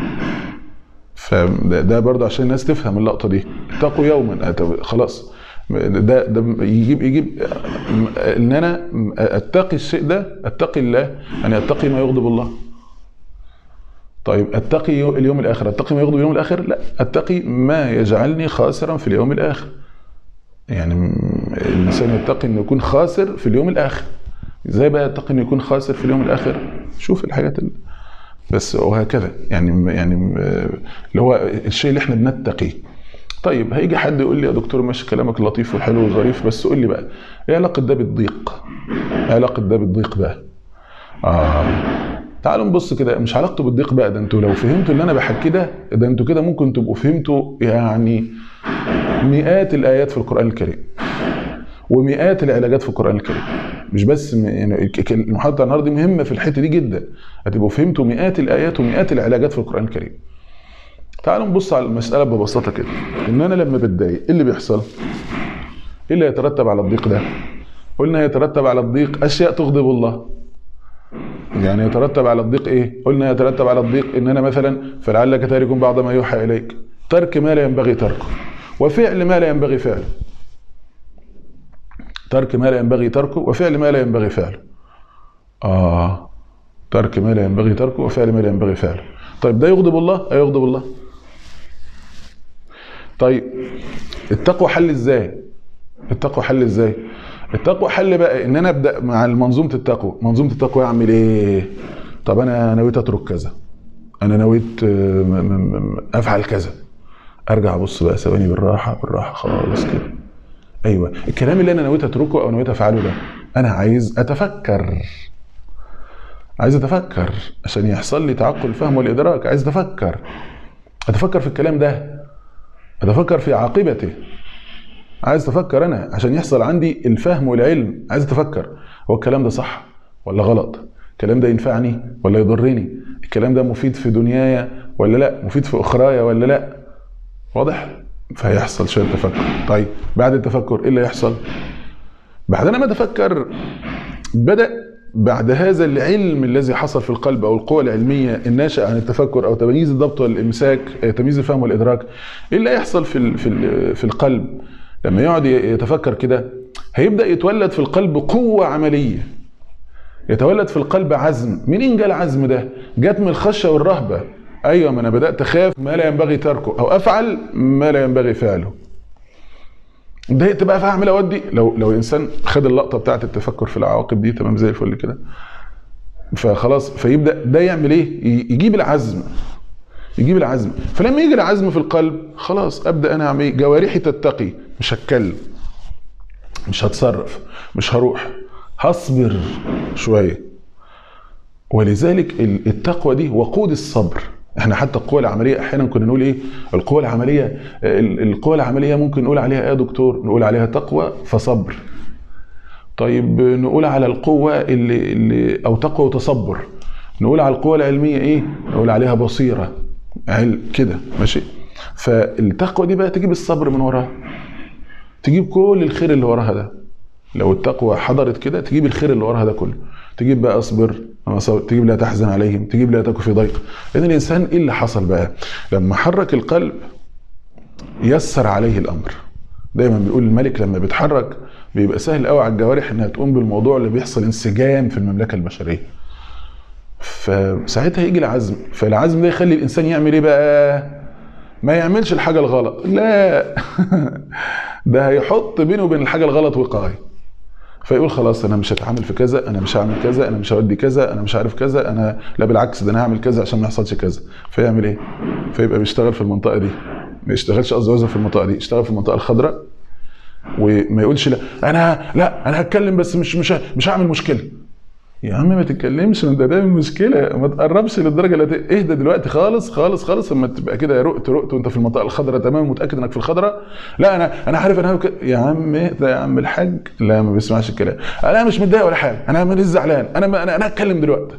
فده برضه عشان الناس تفهم اللقطه دي اتقوا يوما خلاص ده ده يجيب يجيب ان انا اتقي الشيء ده اتقي الله يعني اتقي ما يغضب الله طيب اتقي اليوم الاخر اتقي ما يغضب اليوم الاخر لا اتقي ما يجعلني خاسرا في اليوم الاخر يعني الانسان يتقي انه يكون خاسر في اليوم الاخر ازاي بقى يتقي انه يكون خاسر في اليوم الاخر شوف الحاجات اللي بس وهكذا يعني يعني اللي هو الشيء اللي احنا بنتقيه طيب هيجي حد يقول لي يا دكتور ماشي كلامك لطيف وحلو وظريف بس قول لي بقى ايه علاقه ده بالضيق؟ ايه علاقه ده بالضيق بقى؟ اه تعالوا نبص كده مش علاقته بالضيق بقى ده انتوا لو فهمتوا اللي انا بحكي ده ده انتوا كده ممكن تبقوا فهمتوا يعني مئات الايات في القران الكريم ومئات العلاجات في القران الكريم مش بس يعني المحاضره النهارده مهمه في الحته دي جدا هتبقوا فهمتوا مئات الايات ومئات العلاجات في القران الكريم تعالوا نبص على المساله ببساطه كده ان انا لما بتضايق ايه اللي بيحصل ايه اللي يترتب على الضيق ده قلنا يترتب على الضيق اشياء تغضب الله يعني يترتب على الضيق ايه قلنا يترتب على الضيق ان انا مثلا فلعلك تارك بعض ما يوحى اليك ترك ما لا ينبغي تركه وفعل ما لا ينبغي فعله ترك ما لا ينبغي تركه وفعل ما لا ينبغي فعله اه ترك ما لا ينبغي تركه وفعل ما لا ينبغي فعله طيب ده يغضب الله اي يغضب الله طيب التقوى حل ازاي التقوى حل ازاي التقوى حل بقى ان انا ابدا مع منظومه التقوى منظومه التقوى اعمل ايه طب انا نويت اترك كذا انا نويت افعل كذا ارجع ابص بقى ثواني بالراحه بالراحه خالص كده ايوه الكلام اللي انا نويت اتركه او نويت افعله ده انا عايز اتفكر عايز اتفكر عشان يحصل لي تعقل الفهم والادراك عايز اتفكر اتفكر في الكلام ده اتفكر في عاقبته عايز اتفكر انا عشان يحصل عندي الفهم والعلم عايز اتفكر هو الكلام ده صح ولا غلط الكلام ده ينفعني ولا يضرني الكلام ده مفيد في دنياي ولا لا مفيد في اخرايا ولا لا واضح فهيحصل شويه تفكر طيب بعد التفكر ايه اللي يحصل بعد انا ما اتفكر بدا بعد هذا العلم الذي حصل في القلب او القوى العلميه الناشئه عن التفكر او تمييز الضبط والامساك تمييز الفهم والادراك ايه اللي هيحصل في في في القلب لما يقعد يتفكر كده هيبدا يتولد في القلب قوه عمليه يتولد في القلب عزم منين جاء العزم ده جت من الخشيه والرهبه ايوه ما انا بدات اخاف ما لا ينبغي تركه او افعل ما لا ينبغي فعله ده تبقى فاهم اودي لو لو الانسان خد اللقطه بتاعه التفكر في العواقب دي تمام زي الفل كده فخلاص فيبدا ده يعمل ايه يجيب العزم يجيب العزم فلما يجي العزم في القلب خلاص ابدا انا اعمل ايه جوارحي تتقي مش هتكلم مش هتصرف مش هروح هصبر شويه ولذلك ال- التقوى دي وقود الصبر احنا حتى القوى العمليه احيانا كنا نقول ايه القوى العمليه ال- القوى العمليه ممكن نقول عليها ايه يا دكتور نقول عليها تقوى فصبر طيب نقول على القوة اللي, اللي أو تقوى وتصبر نقول على القوة العلمية إيه؟ نقول عليها بصيرة عل كده ماشي فالتقوى دي بقى تجيب الصبر من وراها تجيب كل الخير اللي وراها ده لو التقوى حضرت كده تجيب الخير اللي وراها ده كله تجيب بقى اصبر أما صبر، تجيب لا تحزن عليهم تجيب لا تكن في ضيق لان الانسان ايه اللي حصل بقى لما حرك القلب يسر عليه الامر دايما بيقول الملك لما بيتحرك بيبقى سهل قوي على الجوارح انها تقوم بالموضوع اللي بيحصل انسجام في المملكه البشريه فساعتها يجي العزم فالعزم ده يخلي الانسان يعمل ايه بقى ما يعملش الحاجه الغلط لا ده هيحط بينه وبين الحاجه الغلط وقايه فيقول خلاص انا مش هتعامل في كذا انا مش هعمل كذا انا مش هودي كذا انا مش عارف كذا انا لا بالعكس ده انا هعمل كذا عشان ما يحصلش كذا فيعمل ايه فيبقى بيشتغل في المنطقه دي ما يشتغلش قصدي وزن في المنطقه دي يشتغل في المنطقه الخضراء وما يقولش لا انا لا انا هتكلم بس مش مش مش هعمل مشكله يا عم ما تتكلمش انت ده مشكله ما تقربش للدرجه اللي هت- اهدى دلوقتي خالص خالص خالص لما تبقى كده رقت رقت وانت في المنطقه الخضراء تمام متاكد انك في الخضراء لا انا انا عارف انا هك- يا عم اهدى يا عم الحاج لا ما بيسمعش الكلام انا مش متضايق ولا حاجه انا مش زعلان انا ما انا انا هتكلم دلوقتي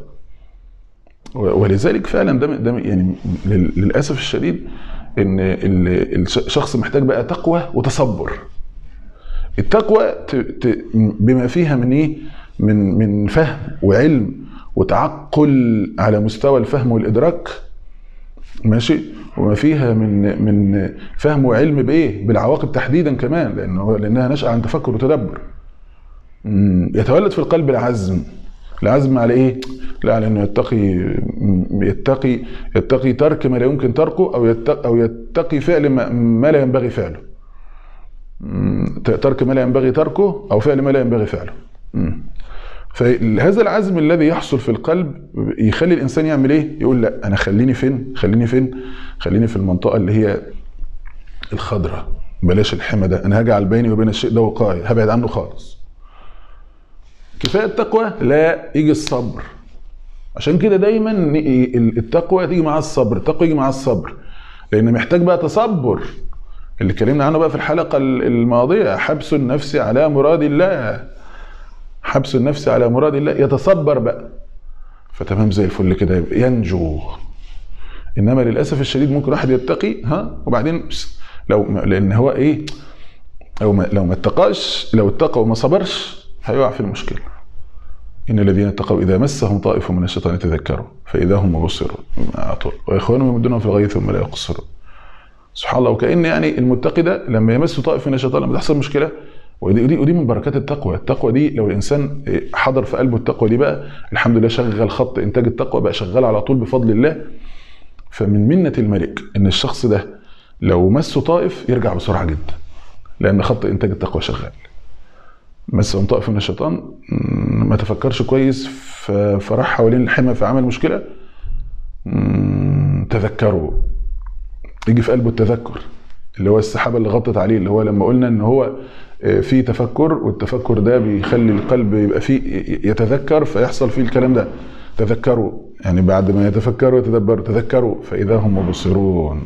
و- ولذلك فعلا ده ده يعني لل- للاسف الشديد ان ال- الشخص محتاج بقى تقوى وتصبر التقوى ت- ت- بما فيها من ايه من من فهم وعلم وتعقل على مستوى الفهم والادراك ماشي وما فيها من من فهم وعلم بايه بالعواقب تحديدا كمان لانه لانها نشأة عن تفكر وتدبر مم، يتولد في القلب العزم العزم على ايه لا على انه يتقي يتقي يتقي ترك ما لا يمكن تركه او يتقي او يتقي فعل ما, ما لا ينبغي فعله مم، ترك ما لا ينبغي تركه او فعل ما لا ينبغي فعله مم. فهذا العزم الذي يحصل في القلب يخلي الانسان يعمل ايه يقول لا انا خليني فين خليني فين خليني في المنطقه اللي هي الخضراء بلاش الحمى ده انا هجعل بيني وبين الشيء ده وقايه هبعد عنه خالص كفايه التقوى لا يجي الصبر عشان كده دايما ن- التقوى تيجي مع الصبر التقوى يجي مع الصبر لان محتاج بقى تصبر اللي اتكلمنا عنه بقى في الحلقه الماضيه حبس النفس على مراد الله حبس النفس على مراد الله يتصبر بقى فتمام زي الفل كده يبقى ينجو انما للاسف الشديد ممكن واحد يتقي ها وبعدين لو لان هو ايه لو ما لو ما اتقاش لو اتقى وما صبرش هيقع في المشكله ان الذين اتقوا اذا مسهم طائف من الشيطان تذكروا فاذا هم مبصرون على طول واخوانهم يمدونهم في الغي ثم لا يقصرون سبحان الله وكان يعني المتقي ده لما يمسه طائف من الشيطان لما تحصل مشكله ودي ودي, ودي من بركات التقوى، التقوى دي لو الانسان حضر في قلبه التقوى دي بقى الحمد لله شغل خط انتاج التقوى بقى شغال على طول بفضل الله فمن منة الملك ان الشخص ده لو مسه طائف يرجع بسرعه جدا لان خط انتاج التقوى شغال مسهم طائف من الشيطان مم، ما تفكرش كويس ف- فراح حوالين الحمى فعمل مشكله مم، تذكروا يجي في قلبه التذكر اللي هو السحابه اللي غطت عليه اللي هو لما قلنا ان هو آه، في تفكر والتفكر ده بيخلي القلب يبقى فيه يتذكر فيحصل فيه الكلام ده تذكروا يعني بعد ما يتفكروا يتدبروا تذكروا فاذا هم مبصرون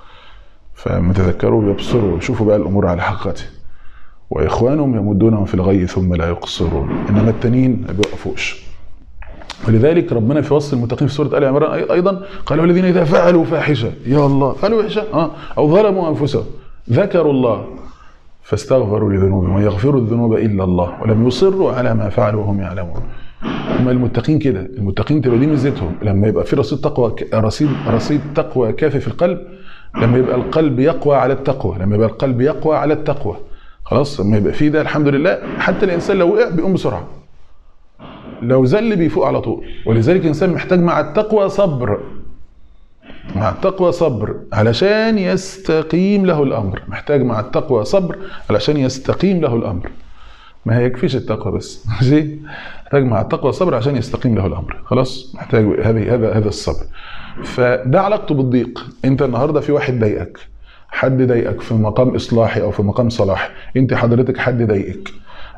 فما تذكروا يبصروا يشوفوا بقى الامور على حقيقتها واخوانهم يمدونهم في الغي ثم لا يقصرون انما التانيين ما بيوقفوش ولذلك ربنا في وصف المتقين في سوره ال عمران أي- ايضا قال والذين اذا فعلوا فاحشه يا الله فعلوا فاحشه اه او ظلموا انفسهم ذكروا الله فاستغفروا لذنوبهم ويغفر الذنوب الا الله ولم يصروا على ما فعلوا وهم يعلمون هم المتقين كده المتقين تبقى دي ميزتهم لما يبقى في رصيد تقوى رصيد رصيد تقوى كافي في القلب لما يبقى القلب يقوى على التقوى لما يبقى القلب يقوى على التقوى خلاص لما يبقى في ده الحمد لله حتى الانسان لو وقع بيقوم بسرعه لو زل بيفوق على طول ولذلك الانسان محتاج مع التقوى صبر مع التقوى صبر علشان يستقيم له الامر محتاج مع التقوى صبر علشان يستقيم له الامر ما هيكفيش التقوى بس ماشي محتاج مع التقوى صبر عشان يستقيم له الامر خلاص محتاج هذه هذا هذا الصبر فده علاقته بالضيق انت النهارده في واحد ضايقك حد ضايقك في مقام اصلاحي او في مقام صلاحي انت حضرتك حد ضايقك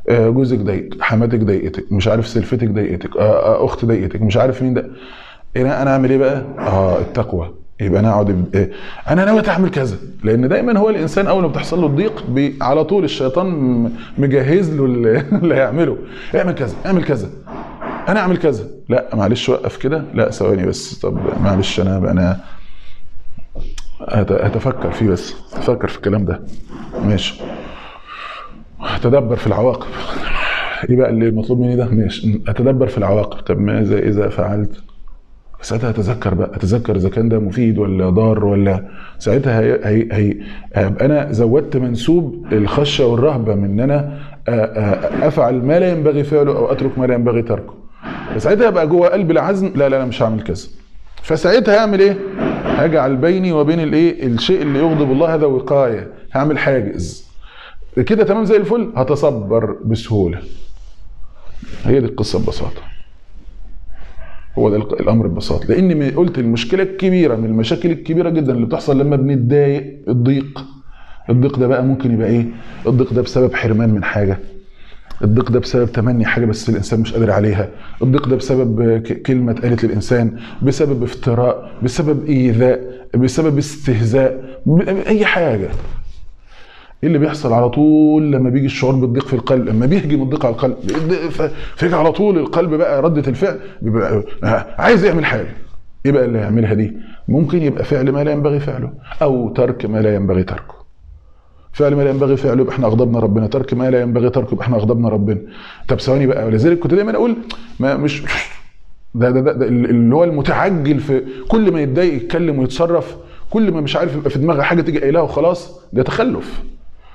آه، جوزك ضايقك حماتك ضايقتك مش عارف سلفتك ضايقتك آه، آه، اخت ضايقتك مش عارف مين ده انا انا اعمل ايه بقى اه التقوى يبقى انا اقعد ب- إيه؟ انا ناوي اعمل كذا لان دايما هو الانسان اول ما بتحصل له الضيق بي على طول الشيطان م- مجهز له اللي اللي هيعمله اعمل كذا اعمل كذا انا اعمل كذا لا معلش وقف كده لا ثواني بس طب معلش انا انا هت- هتفكر فيه بس افكر في الكلام ده ماشي اتدبر في العواقب ايه بقى اللي مطلوب مني ده ماشي اتدبر في العواقب طب ماذا اذا فعلت ساعتها اتذكر بقى اتذكر اذا كان ده مفيد ولا ضار ولا ساعتها هي هي هي هيبقى انا زودت منسوب الخشيه والرهبه من ان انا آ- آ- افعل ما لا ينبغي فعله او اترك ما لا ينبغي تركه فساعتها يبقى جوه قلبي العزم لا لا انا مش هعمل كذا فساعتها هعمل ايه؟ هجعل بيني وبين الايه؟ الشيء اللي يغضب الله هذا وقايه هعمل حاجز كده تمام زي الفل هتصبر بسهوله هي دي القصه ببساطه هو ده الق- الامر ببساطه لان م- قلت المشكله الكبيره من المشاكل الكبيره جدا اللي بتحصل لما بنتضايق الضيق الضيق ده بقى ممكن يبقى ايه الضيق ده بسبب حرمان من حاجه الضيق ده بسبب تمني حاجه بس الانسان مش قادر عليها الضيق ده بسبب ك- كلمه اتقالت للانسان بسبب افتراء بسبب ايذاء بسبب استهزاء ب- اي حاجه ايه اللي بيحصل على طول لما بيجي الشعور بالضيق في القلب لما بيهجم الضيق على القلب ف- فيجي على طول القلب بقى ردة الفعل بيبقى عايز يعمل حاجة ايه بقى اللي هيعملها دي ممكن يبقى فعل ما لا ينبغي فعله او ترك ما لا ينبغي تركه فعل ما لا ينبغي فعله يبقى احنا اغضبنا ربنا ترك ما لا ينبغي تركه يبقى احنا اغضبنا ربنا طب ثواني بقى ولذلك كنت دايما اقول ما مش ده ده, ده, ده اللي هو المتعجل في كل ما يتضايق يتكلم ويتصرف كل ما مش عارف يبقى في دماغه حاجه تيجي قايلها وخلاص ده تخلف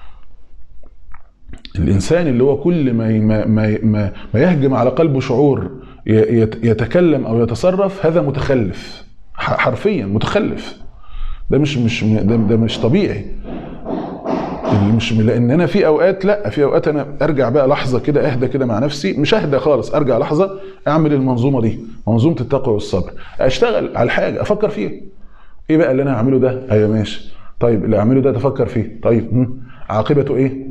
الانسان اللي هو كل ما ما ما, ما, ما يهجم على قلبه شعور ي- يت- يتكلم او يتصرف هذا متخلف ح- حرفيا متخلف ده مش مش ده, ده مش طبيعي اللي مش لان انا في اوقات لا في اوقات انا ارجع بقى لحظه كده اهدى كده مع نفسي مش اهدى خالص ارجع لحظه اعمل المنظومه دي منظومه التقوى والصبر اشتغل على الحاجه افكر فيها ايه بقى اللي انا هعمله ده ايوه ماشي طيب اللي هعمله ده تفكر فيه طيب هم. عاقبته ايه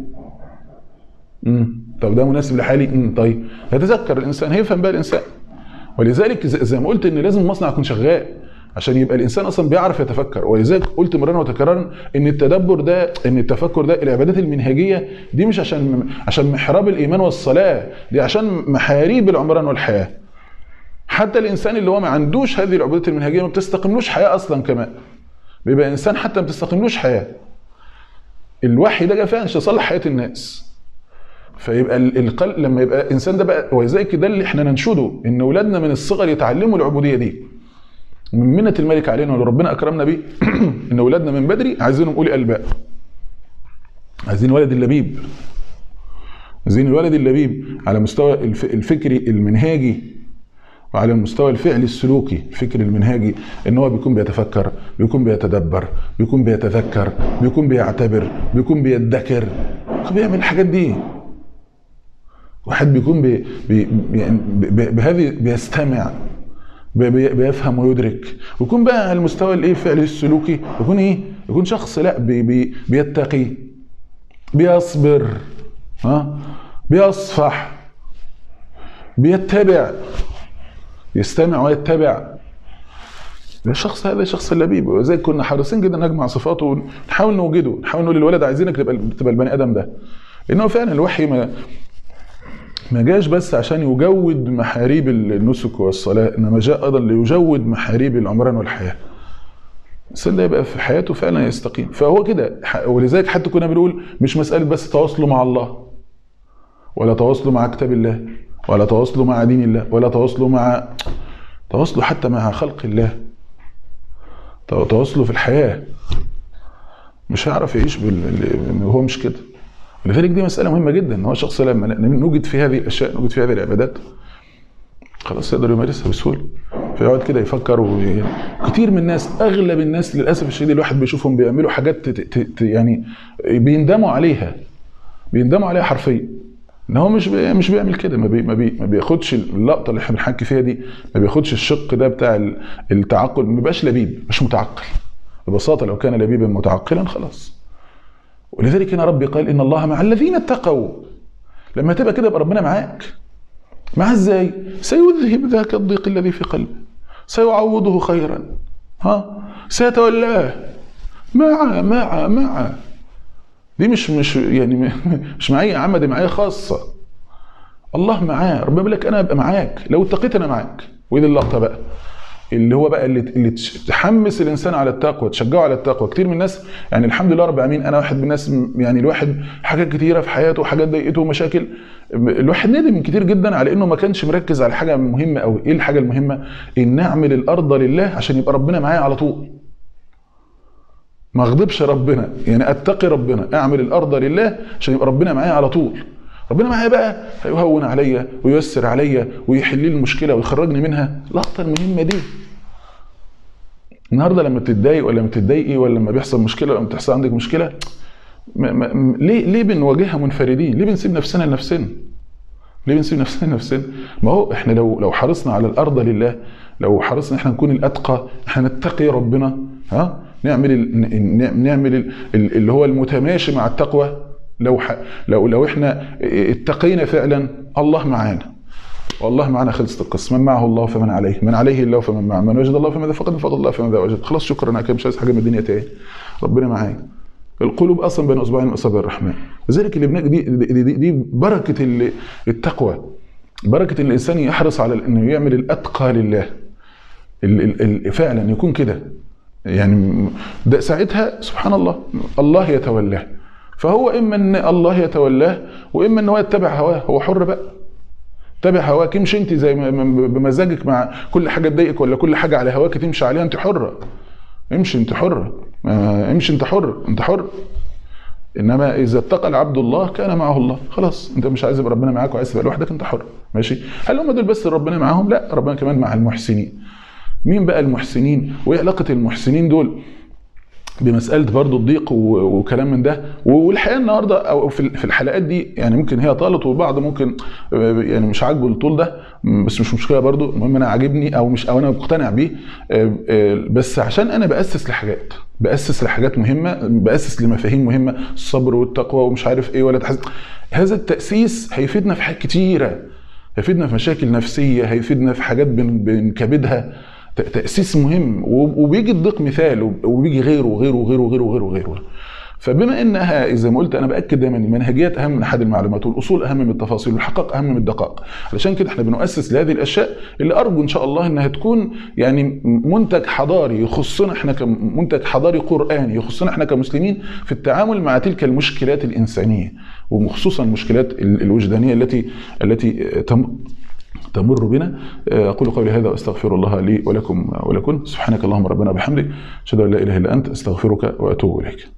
امم طب ده مناسب لحالي امم طيب يتذكر الانسان هيفهم بقى الانسان ولذلك زي زي ما قلت ان لازم المصنع يكون شغال عشان يبقى الانسان اصلا بيعرف يتفكر ولذلك قلت مرارا وتكرارا ان التدبر ده ان التفكر ده العبادات المنهجيه دي مش عشان عشان محراب الايمان والصلاه دي عشان محاريب العمران والحياه حتى الانسان اللي هو ما عندوش هذه العبودات المنهجيه ما بتستقيملوش حياه اصلا كمان بيبقى انسان حتى ما بتستقيملوش حياه الوحي ده جه فعلا عشان يصلح حياه الناس فيبقى ال- القلب لما يبقى الانسان ده بقى ولذلك ده اللي احنا ننشده ان اولادنا من الصغر يتعلموا العبوديه دي من منة الملك علينا واللي ربنا اكرمنا بيه ان اولادنا من بدري عايزينهم اولي الباب عايزين ولد اللبيب عايزين الولد اللبيب على مستوى الف- الفكري المنهاجي وعلى المستوى الفعلي السلوكي الفكر المنهاجي ان هو بيكون بيتفكر بيكون بيتدبر بيكون بيتذكر بيكون بيعتبر بيكون بيدكر بيكون بيعمل الحاجات دي واحد بيكون بي بي يعني بي- بهذه بيستمع بي- بي- بيفهم ويدرك ويكون بقى على المستوى الايه الفعلي السلوكي يكون ايه يكون شخص لا بي بي بيتقي بيصبر ها بيصفح بيتبع يستمع ويتبع الشخص هذا الشخص اللبيب وزي كنا حريصين جدا نجمع صفاته ونحاول نوجده نحاول نقول للولد عايزينك تبقى تبقى البني ادم ده لانه فعلا الوحي ما ما جاش بس عشان يجود محاريب النسك والصلاه انما جاء ايضا ليجود محاريب العمران والحياه الانسان ده يبقى في حياته فعلا يستقيم فهو كده ح- ولذلك حتى كنا بنقول مش مساله بس تواصله مع الله ولا تواصله مع كتاب الله ولا تواصله مع دين الله ولا تواصله مع تواصله حتى مع خلق الله تو- تواصله في الحياه مش هيعرف يعيش بال... ال- هو مش كده ولذلك دي مساله مهمه جدا ان هو شخص لما نوجد في هذه الاشياء نوجد في هذه العبادات خلاص يقدر يمارسها بسهوله فيقعد كده يفكر وي... كتير من الناس اغلب الناس للاسف الشديد الواحد بيشوفهم بيعملوا حاجات ت... ت... ت... يعني بيندموا عليها بيندموا عليها حرفيا ان هو مش بي... مش بيعمل كده ما, بي... ما, بي... ما بياخدش اللقطه اللي احنا بنحكي فيها دي ما بياخدش الشق ده بتاع ال- التعقل ما بيبقاش لبيب مش متعقل ببساطه لو كان لبيبا متعقلا خلاص ولذلك هنا ربي قال ان الله مع الذين اتقوا لما تبقى كده يبقى ربنا معاك معاه ازاي سيذهب ذاك الضيق الذي في قلبه سيعوضه خيرا ها سيتولاه مع مع مع دي مش مش يعني مش معايا عامه دي معايا خاصه الله معاه ربنا بيقول لك انا ابقى معاك لو اتقيت انا معاك ودي اللقطه بقى اللي هو بقى اللي اللي تحمس الانسان على التقوى تشجعه على التقوى كتير من الناس يعني الحمد لله رب العالمين انا واحد من الناس يعني الواحد حاجات كتيره في حياته وحاجات ضايقته ومشاكل الواحد ندم كتير جدا على انه ما كانش مركز على حاجه مهمه قوي ايه الحاجه المهمه ان اعمل الارض لله عشان يبقى ربنا معايا على طول ما اغضبش ربنا يعني اتقي ربنا اعمل الارض لله عشان يبقى ربنا معايا على طول ربنا معايا بقى هيهون عليا وييسر عليا ويحل لي المشكله ويخرجني منها اللقطه المهمه دي النهارده لما بتتضايق ولا لما بتتضايقي ولا لما بيحصل مشكله ولا لما بتحصل عندك مشكله ما ما ليه ليه بنواجهها منفردين؟ ليه بنسيب نفسنا لنفسنا؟ ليه بنسيب نفسنا لنفسنا؟ ما هو احنا لو لو حرصنا على الارض لله لو حرصنا احنا نكون الاتقى احنا نتقي ربنا ها نعمل ال نعمل ال اللي هو المتماشي مع التقوى لو ح... لو لو احنا اتقينا فعلا الله معانا والله معنا خلصت القصه من معه الله فمن عليه من عليه الله فمن معه من وجد الله فماذا فقد من فقد الله فماذا وجد خلاص شكرا انا كده مش عايز حاجه من الدنيا تاني ربنا معايا القلوب اصلا بين اصبعين من اصابع الرحمن لذلك اللي دي, دي, دي, دي بركه التقوى بركه ان الانسان يحرص على انه يعمل الاتقى لله ال ال ال فعلا يكون كده يعني ده ساعتها سبحان الله الله يتولاه فهو اما ان الله يتولاه واما ان هو يتبع هواه هو حر بقى تابع هواك امشي انت زي ما بمزاجك مع كل حاجه تضايقك ولا كل حاجه على هواك تمشي عليها انت حره امشي انت حره امشي انت حر انت حر انما اذا اتقى العبد الله كان معه الله خلاص انت مش عايز يبقى ربنا معاك وعايز تبقى لوحدك انت حر ماشي هل هم دول بس ربنا معاهم لا ربنا كمان مع المحسنين مين بقى المحسنين وايه علاقه المحسنين دول بمساله برضو الضيق وكلام من ده والحقيقه النهارده او في الحلقات دي يعني ممكن هي طالت وبعض ممكن يعني مش عاجبه الطول ده بس مش مشكله برضو المهم انا عاجبني او مش او انا مقتنع بيه بس عشان انا باسس لحاجات باسس لحاجات مهمه باسس لمفاهيم مهمه الصبر والتقوى ومش عارف ايه ولا تحزن هذا التاسيس هيفيدنا في حاجات كتيره هيفيدنا في مشاكل نفسيه هيفيدنا في حاجات بنكبدها تاسيس مهم وبيجي الضيق مثال وبيجي غيره وغيره وغيره وغيره وغيره وغيره فبما انها زي ما قلت انا باكد دايما المنهجيات اهم من احد المعلومات والاصول اهم من التفاصيل والحقائق اهم من الدقائق علشان كده احنا بنؤسس لهذه الاشياء اللي ارجو ان شاء الله انها تكون يعني منتج حضاري يخصنا احنا كمنتج حضاري قراني يخصنا احنا كمسلمين في التعامل مع تلك المشكلات الانسانيه وخصوصا المشكلات الوجدانيه التي التي تم تمر بنا اقول قولي هذا واستغفر الله لي ولكم ولكم سبحانك اللهم ربنا وبحمدك اشهد ان لا اله الا انت استغفرك واتوب اليك